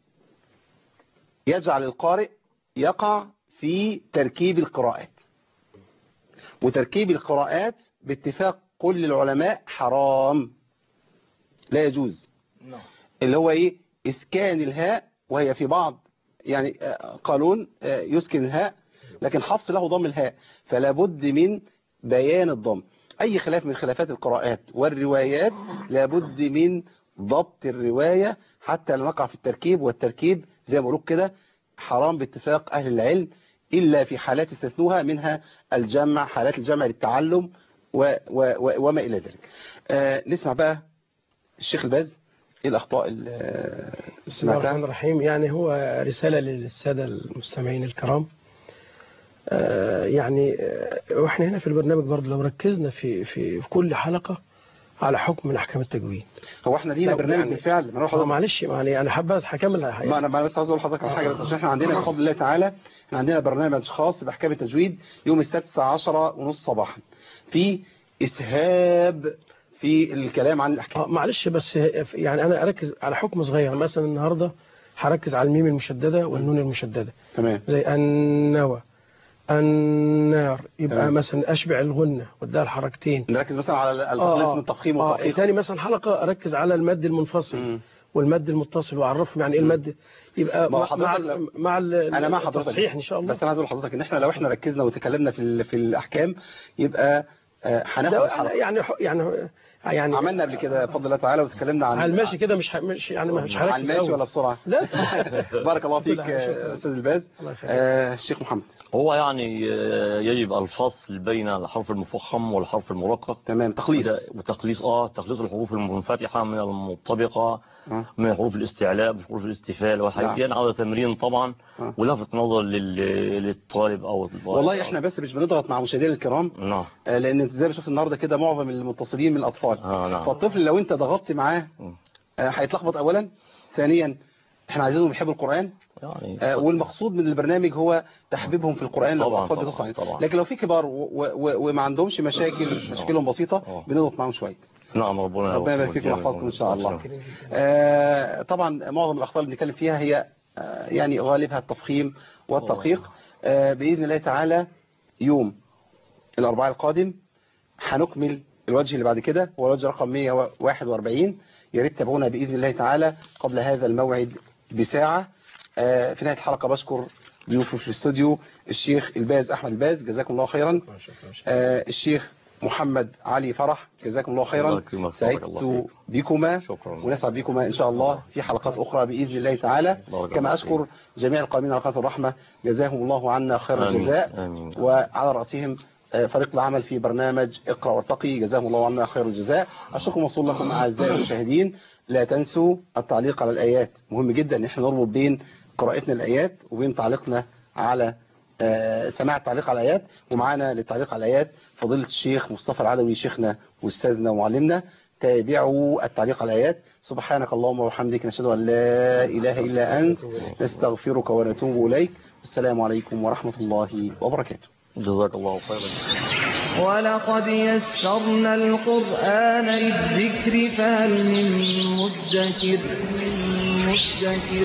Speaker 2: يجعل القارئ يقع في تركيب القراءات وتركيب القراءات باتفاق كل العلماء حرام لا يجوز اللي هو ايه اسكان الهاء وهي في بعض يعني آه، قانون آه، يسكن الهاء لكن حفص له ضم الهاء فلا بد من بيان الضم اي خلاف من خلافات القراءات والروايات لابد من ضبط الرواية حتى لا نقع في التركيب والتركيب زي ما بقول كده حرام باتفاق اهل العلم الا في حالات استثنوها منها الجمع حالات الجمع للتعلم و و و وما الى ذلك آه نسمع بقى الشيخ الباز ايه الاخطاء اللي آه،
Speaker 11: بسم الله الرحمن
Speaker 2: سمعتها
Speaker 11: الرحيم يعني هو رسالة للسادة المستمعين الكرام آه، يعني آه، واحنا هنا في البرنامج برضه لو ركزنا في في في كل حلقة على حكم من أحكام التجويد
Speaker 2: هو احنا لينا
Speaker 11: لو
Speaker 2: برنامج
Speaker 11: يعني-
Speaker 2: بالفعل ما نروح
Speaker 11: آه، معلش يعني أنا حابب هكمل
Speaker 2: ما انا ما أنا بس عاوز اقول لحضرتك على حاجه بس عشان احنا عندنا بفضل الله تعالى احنا عندنا برنامج خاص باحكام التجويد يوم السبت الساعه 10 ونص صباحا في اسهاب في الكلام عن الاحكام
Speaker 11: آه، معلش بس يعني أنا أركز على حكم صغير مثلا النهاردة هركز على الميم المشددة والنون المشددة
Speaker 2: تمام
Speaker 11: زي النوى النار يبقى
Speaker 2: تمام.
Speaker 11: مثلا أشبع الغنة واديها الحركتين
Speaker 2: نركز مثلا على التخليص من التفخيم
Speaker 11: آه
Speaker 2: والتدقيق
Speaker 11: تاني مثلا حلقة أركز على المد المنفصل والمد المتصل وأعرفهم يعني إيه المد يبقى
Speaker 2: ما هو
Speaker 11: مع, مع,
Speaker 2: حضرتك لو-
Speaker 11: مع ال-
Speaker 2: انا مع حضرتك
Speaker 11: التصحيح إن شاء الله
Speaker 2: بس انا عايز اقول لحضرتك ان احنا لو احنا ركزنا وتكلمنا في ال- في الاحكام يبقى آه، هناخد
Speaker 11: ده
Speaker 2: الحلقه
Speaker 11: يعني يعني يعني
Speaker 2: عملنا قبل كده بفضل الله تعالى وتكلمنا عن
Speaker 11: على الماشي كده مش ح- مش يعني مش هركز
Speaker 2: على الماشي
Speaker 11: أوي.
Speaker 2: ولا بسرعه
Speaker 11: لا
Speaker 2: بارك الله فيك
Speaker 11: لا، شكراً.
Speaker 2: آه، استاذ الباز
Speaker 11: الله يخليك.
Speaker 2: آه، الشيخ محمد
Speaker 7: هو يعني آه، يجب الفصل بين الحرف المفخم والحرف المرقق
Speaker 2: تمام تخليص
Speaker 7: وتخليص اه تخليص الحروف المنفتحة من المطبقة
Speaker 2: آه.
Speaker 7: من حروف الاستعلاء بحروف الاستفال والحاجات دي
Speaker 2: نعم.
Speaker 7: هذا تمرين طبعا
Speaker 2: آه.
Speaker 7: ولفت نظر لل- للطالب او الطالب.
Speaker 2: والله احنا بس مش بنضغط مع مشاهدينا الكرام
Speaker 7: نعم
Speaker 2: آه، لان انت زي ما شفت النهارده كده معظم المتصلين من الاطفال
Speaker 7: اه نعم
Speaker 2: فالطفل لو انت ضغطت معاه
Speaker 7: مم.
Speaker 2: آه، هيتلخبط اولا ثانيا احنا عايزينهم يحبوا القران
Speaker 7: يعني
Speaker 2: آه، والمقصود من البرنامج هو تحبيبهم في القرآن لو
Speaker 7: طبعاً،
Speaker 2: الأطفال
Speaker 7: طبعاً،
Speaker 2: بتصل عليه.
Speaker 7: طبعاً.
Speaker 2: لكن لو في كبار و- و- و- وما عندهمش مشاكل مشاكلهم بسيطة
Speaker 7: آه.
Speaker 2: بنضغط معاهم شوية
Speaker 7: نعم ربنا
Speaker 2: ربنا يبارك فيكم ويحفظكم إن شاء الله آه، طبعا معظم الأخطاء اللي بنتكلم فيها هي آه، يعني غالبها التفخيم والترقيق آه، بإذن الله تعالى يوم الأربعاء القادم هنكمل الوجه اللي بعد كده هو الوجه رقم 141 يا ريت تابعونا بإذن الله تعالى قبل هذا الموعد بساعة آه، في نهاية الحلقة بشكر ضيوفي في الاستوديو الشيخ الباز أحمد الباز جزاكم الله خيرا آه، الشيخ محمد علي فرح جزاكم الله
Speaker 7: الله
Speaker 2: خيرا
Speaker 7: يكرمك، بارك الله
Speaker 2: سعدت
Speaker 7: فيك.
Speaker 2: بكما
Speaker 7: شكرا
Speaker 2: ونسعد بكما إن شاء الله في حلقات أخرى بإذن الله تعالى
Speaker 7: بارك
Speaker 2: كما
Speaker 7: الله
Speaker 2: أشكر جميع القائمين على قناة الرحمة جزاهم الله عنا خير
Speaker 7: آمين.
Speaker 2: الجزاء
Speaker 7: آمين.
Speaker 2: وعلى رأسهم آه، فريق العمل في برنامج اقرأ وارتقي جزاهم الله عنا خير الجزاء الشكر موصول لكم أعزائي المشاهدين لا تنسوا التعليق على الآيات مهم جدا ان احنا نربط بين قراءتنا الآيات وبين تعليقنا على آه، سماع التعليق على الآيات ومعانا للتعليق على الآيات فضيلة الشيخ مصطفى العدوي شيخنا وأستاذنا ومعلمنا تابعوا التعليق على الآيات سبحانك اللهم وبحمدك نشهد أن لا إله إلا أنت نستغفرك ونتوب إليك السلام عليكم ورحمة الله وبركاته
Speaker 7: جزاك الله خيرا
Speaker 1: ولقد يسرنا القرآن للذكر فهل من مدكر من مدكر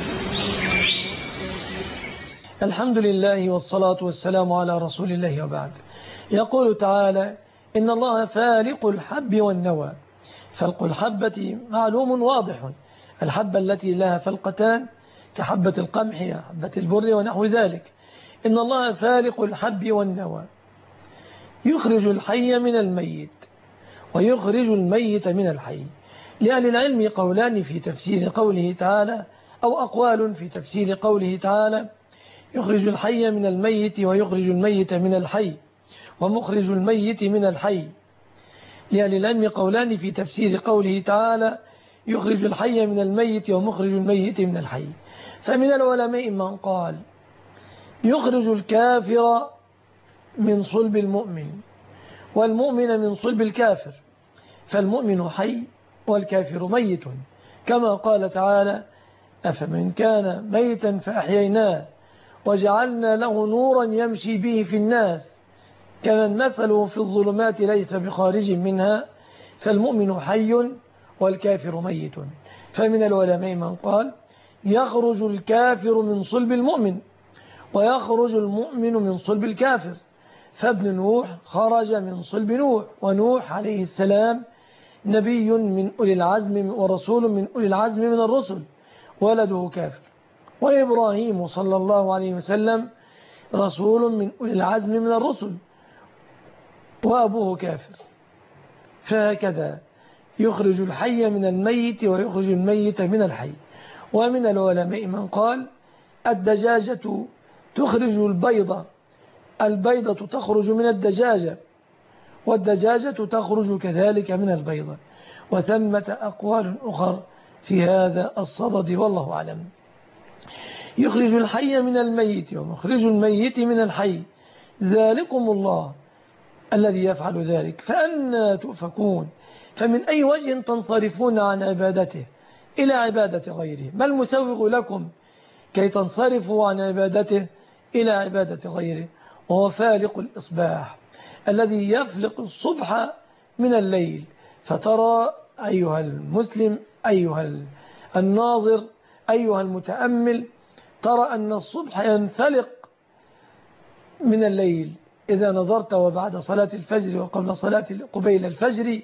Speaker 12: الحمد لله والصلاة والسلام على رسول الله وبعد يقول تعالى إن الله فالق الحب والنوى فلق الحبة معلوم واضح الحبة التي لها فلقتان كحبة القمح حبة البر ونحو ذلك إن الله فالق الحب والنوى يخرج الحي من الميت ويخرج الميت من الحي لأهل العلم قولان في تفسير قوله تعالى أو أقوال في تفسير قوله تعالى يخرج الحي من الميت ويخرج الميت من الحي ومخرج الميت من الحي لأهل العلم قولان في تفسير قوله تعالى يخرج الحي من الميت ومخرج الميت من الحي فمن العلماء من قال يخرج الكافر من صلب المؤمن والمؤمن من صلب الكافر فالمؤمن حي والكافر ميت كما قال تعالى أفمن كان ميتا فأحييناه وجعلنا له نورا يمشي به في الناس كمن مثله في الظلمات ليس بخارج منها فالمؤمن حي والكافر ميت فمن العلماء من قال يخرج الكافر من صلب المؤمن ويخرج المؤمن من صلب الكافر فابن نوح خرج من صلب نوح ونوح عليه السلام نبي من أولي العزم ورسول من أولي العزم من الرسل ولده كافر وإبراهيم صلى الله عليه وسلم رسول من أولي العزم من الرسل وأبوه كافر فهكذا يخرج الحي من الميت ويخرج الميت من الحي ومن العلماء من قال الدجاجة تخرج البيضة البيضة تخرج من الدجاجة والدجاجة تخرج كذلك من البيضة وثمة أقوال أخر في هذا الصدد والله أعلم يخرج الحي من الميت ومخرج الميت من الحي ذلكم الله الذي يفعل ذلك فأنا تؤفكون فمن أي وجه تنصرفون عن عبادته إلى عبادة غيره ما المسوغ لكم كي تنصرفوا عن عبادته إلى عبادة غيره وهو فالق الإصباح الذي يفلق الصبح من الليل فترى أيها المسلم أيها الناظر أيها المتأمل ترى أن الصبح ينفلق من الليل إذا نظرت وبعد صلاة الفجر وقبل صلاة قبيل الفجر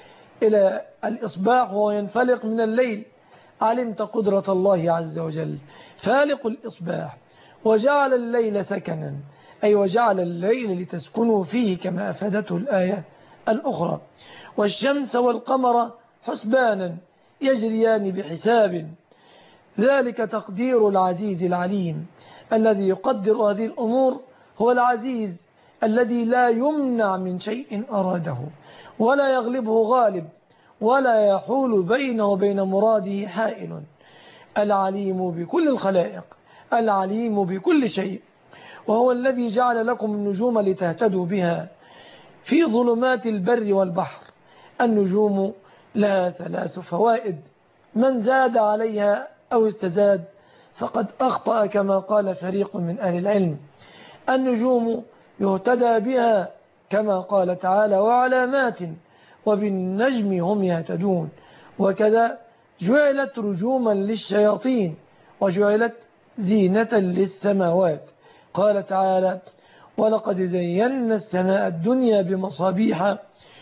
Speaker 12: إلى الإصباح وهو ينفلق من الليل علمت قدرة الله عز وجل فالق الإصباح وجعل الليل سكنا أي وجعل الليل لتسكنوا فيه كما أفادته الآية الأخرى والشمس والقمر حسبانا يجريان بحساب ذلك تقدير العزيز العليم الذي يقدر هذه الأمور هو العزيز الذي لا يمنع من شيء أراده ولا يغلبه غالب ولا يحول بينه وبين مراده حائل العليم بكل الخلائق العليم بكل شيء وهو الذي جعل لكم النجوم لتهتدوا بها في ظلمات البر والبحر النجوم لها ثلاث فوائد من زاد عليها أو استزاد فقد أخطأ كما قال فريق من أهل العلم النجوم يهتدى بها كما قال تعالى وعلامات وبالنجم هم يهتدون وكذا جعلت رجوما للشياطين وجعلت زينة للسماوات قال تعالى ولقد زينا السماء الدنيا بمصابيح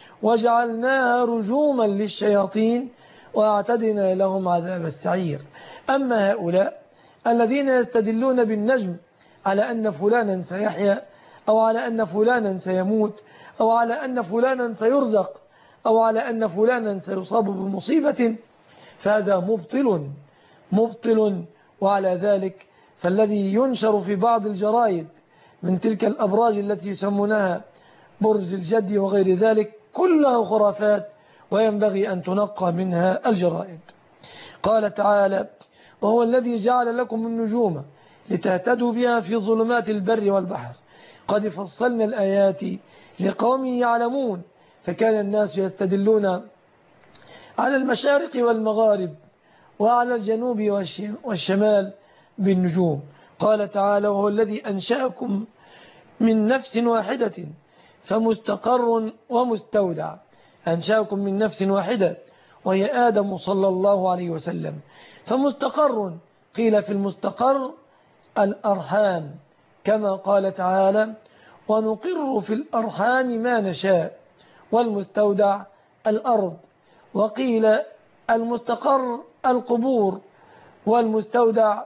Speaker 12: وجعلناها رجوما للشياطين واعتدنا لهم عذاب السعير أما هؤلاء الذين يستدلون بالنجم على أن فلانا سيحيا أو على أن فلانا سيموت أو على أن فلانا سيرزق أو على أن فلانا سيصاب بمصيبة فهذا مبطل مبطل وعلى ذلك فالذي ينشر في بعض الجرائد من تلك الأبراج التي يسمونها برج الجد وغير ذلك كلها خرافات وينبغي أن تنقى منها الجرائد قال تعالى وهو الذي جعل لكم النجوم لتهتدوا بها في ظلمات البر والبحر قد فصلنا الآيات لقوم يعلمون فكان الناس يستدلون على المشارق والمغارب وعلى الجنوب والشمال بالنجوم قال تعالى وهو الذي أنشأكم من نفس واحدة فمستقر ومستودع أنشأكم من نفس واحدة وهي آدم صلى الله عليه وسلم فمستقر قيل في المستقر الأرحام كما قال تعالى ونقر في الأرحام ما نشاء والمستودع الأرض وقيل المستقر القبور والمستودع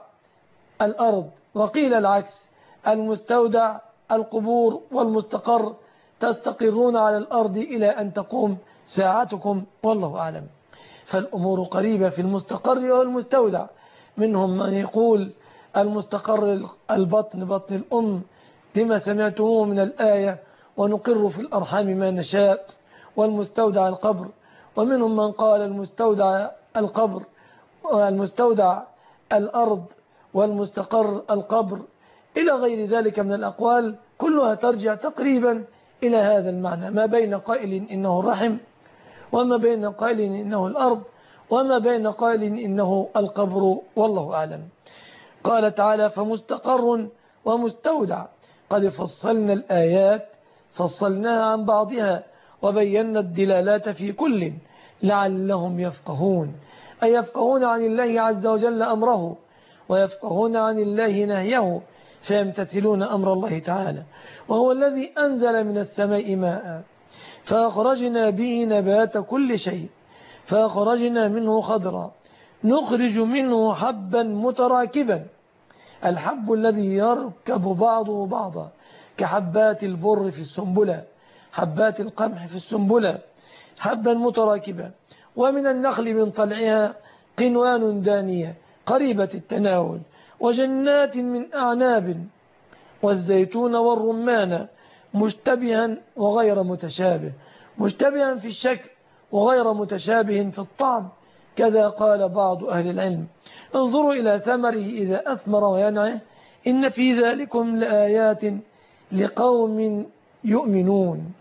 Speaker 12: الأرض وقيل العكس المستودع القبور والمستقر تستقرون على الأرض إلى أن تقوم ساعتكم والله أعلم فالأمور قريبة في المستقر والمستودع منهم من يقول المستقر البطن بطن الأم لما سمعتموه من الآية ونقر في الأرحام ما نشاء والمستودع القبر ومنهم من قال المستودع القبر والمستودع الأرض والمستقر القبر إلى غير ذلك من الأقوال كلها ترجع تقريبا إلى هذا المعنى ما بين قائل إنه الرحم وما بين قائل إنه الأرض وما بين قائل إنه القبر والله أعلم قال تعالى فمستقر ومستودع قد فصلنا الآيات فصلناها عن بعضها وبينا الدلالات في كل لعلهم يفقهون أي يفقهون عن الله عز وجل أمره ويفقهون عن الله نهيه فيمتثلون أمر الله تعالى وهو الذي أنزل من السماء ماء فأخرجنا به نبات كل شيء فأخرجنا منه خضرا نخرج منه حبا متراكبا الحب الذي يركب بعضه بعضا كحبات البر في السنبلة حبات القمح في السنبلة حبا متراكبا ومن النخل من طلعها قنوان دانية قريبة التناول وجنات من أعناب والزيتون والرمان مشتبها وغير متشابه مشتبها في الشكل وغير متشابه في الطعم كذا قال بعض أهل العلم انظروا إلى ثمره إذا أثمر وينعه إن في ذلكم لآيات لقوم يؤمنون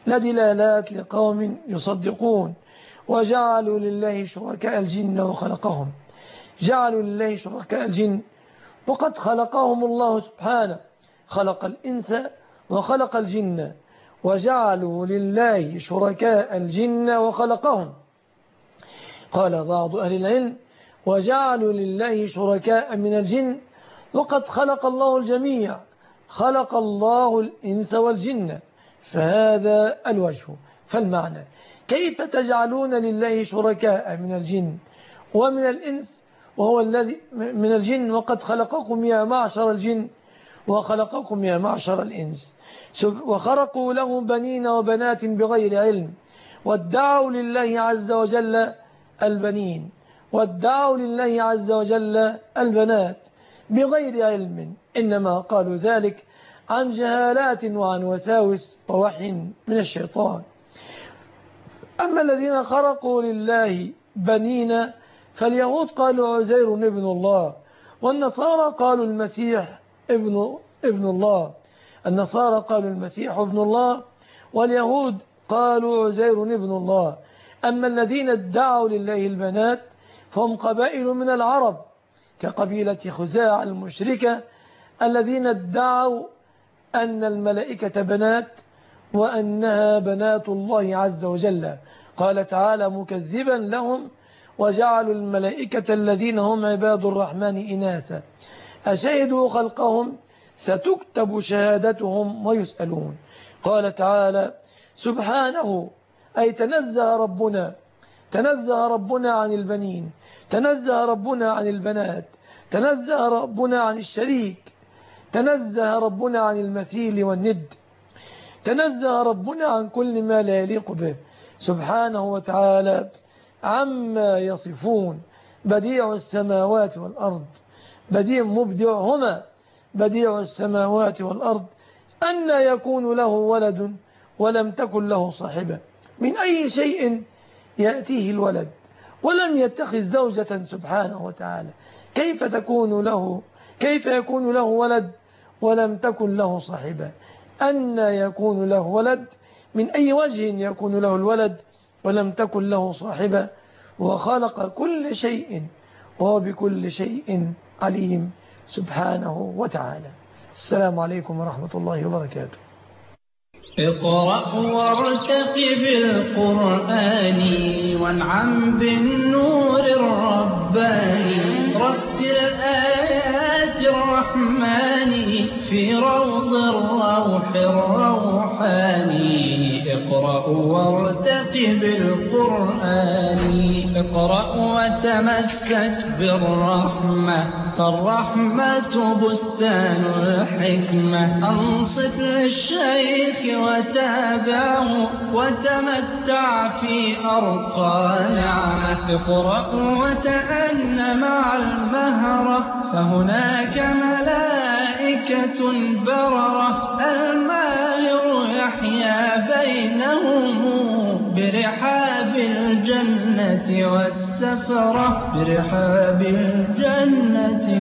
Speaker 12: لدلالات لقوم يصدقون وجعلوا لله شركاء الجن وخلقهم جعلوا لله شركاء الجن وقد خلقهم الله سبحانه خلق الإنس وخلق الجن وجعلوا لله شركاء الجن وخلقهم قال بعض أهل العلم وجعلوا لله شركاء من الجن وقد خلق الله الجميع خلق الله الإنس والجن فهذا الوجه فالمعنى كيف تجعلون لله شركاء من الجن ومن الإنس وهو الذي من الجن وقد خلقكم يا معشر الجن وخلقكم يا معشر الإنس وخرقوا له بنين وبنات بغير علم وادعوا لله عز وجل البنين وادعوا لله عز وجل البنات بغير علم إنما قالوا ذلك عن جهالات وعن وساوس ووحي من الشيطان أما الذين خرقوا لله بنين فاليهود قالوا عزير ابن الله والنصارى قالوا المسيح ابن, ابن الله النصارى قالوا المسيح ابن الله واليهود قالوا عزير ابن الله أما الذين ادعوا لله البنات فهم قبائل من العرب كقبيلة خزاع المشركة الذين ادعوا أن الملائكة بنات وأنها بنات الله عز وجل قال تعالى مكذبا لهم وجعلوا الملائكة الذين هم عباد الرحمن إناثا أشهدوا خلقهم ستكتب شهادتهم ويسألون قال تعالى سبحانه أي تنزه ربنا تنزه ربنا عن البنين تنزه ربنا عن البنات تنزه ربنا عن الشريك تنزه ربنا عن المثيل والند تنزه ربنا عن كل ما لا يليق به سبحانه وتعالى عما يصفون بديع السماوات والأرض بديع مبدعهما بديع السماوات والأرض أن يكون له ولد ولم تكن له صاحبة من أي شيء يأتيه الولد ولم يتخذ زوجة سبحانه وتعالى كيف تكون له كيف يكون له ولد ولم تكن له صاحبة أن يكون له ولد من أي وجه يكون له الولد ولم تكن له صاحبة وخلق كل شيء وهو بكل شيء عليم سبحانه وتعالى السلام عليكم ورحمة الله وبركاته
Speaker 13: اقرأ وارتقب القرآن وانعم بالنور الرباني رتل آيات الرحمن في روض الروح الروحاني اقرأ وارتقب القرآن اقرأ وتمسك بالرحمة فالرحمة بستان الحكمة أنصت للشيخ وتابعه وتمتع في أرقى نعمة اقرأ وتأن مع المهرة فهناك ملائكة بررة الماهر يحيا بينهم برحاب الجنة والسفرة برحاب الجنة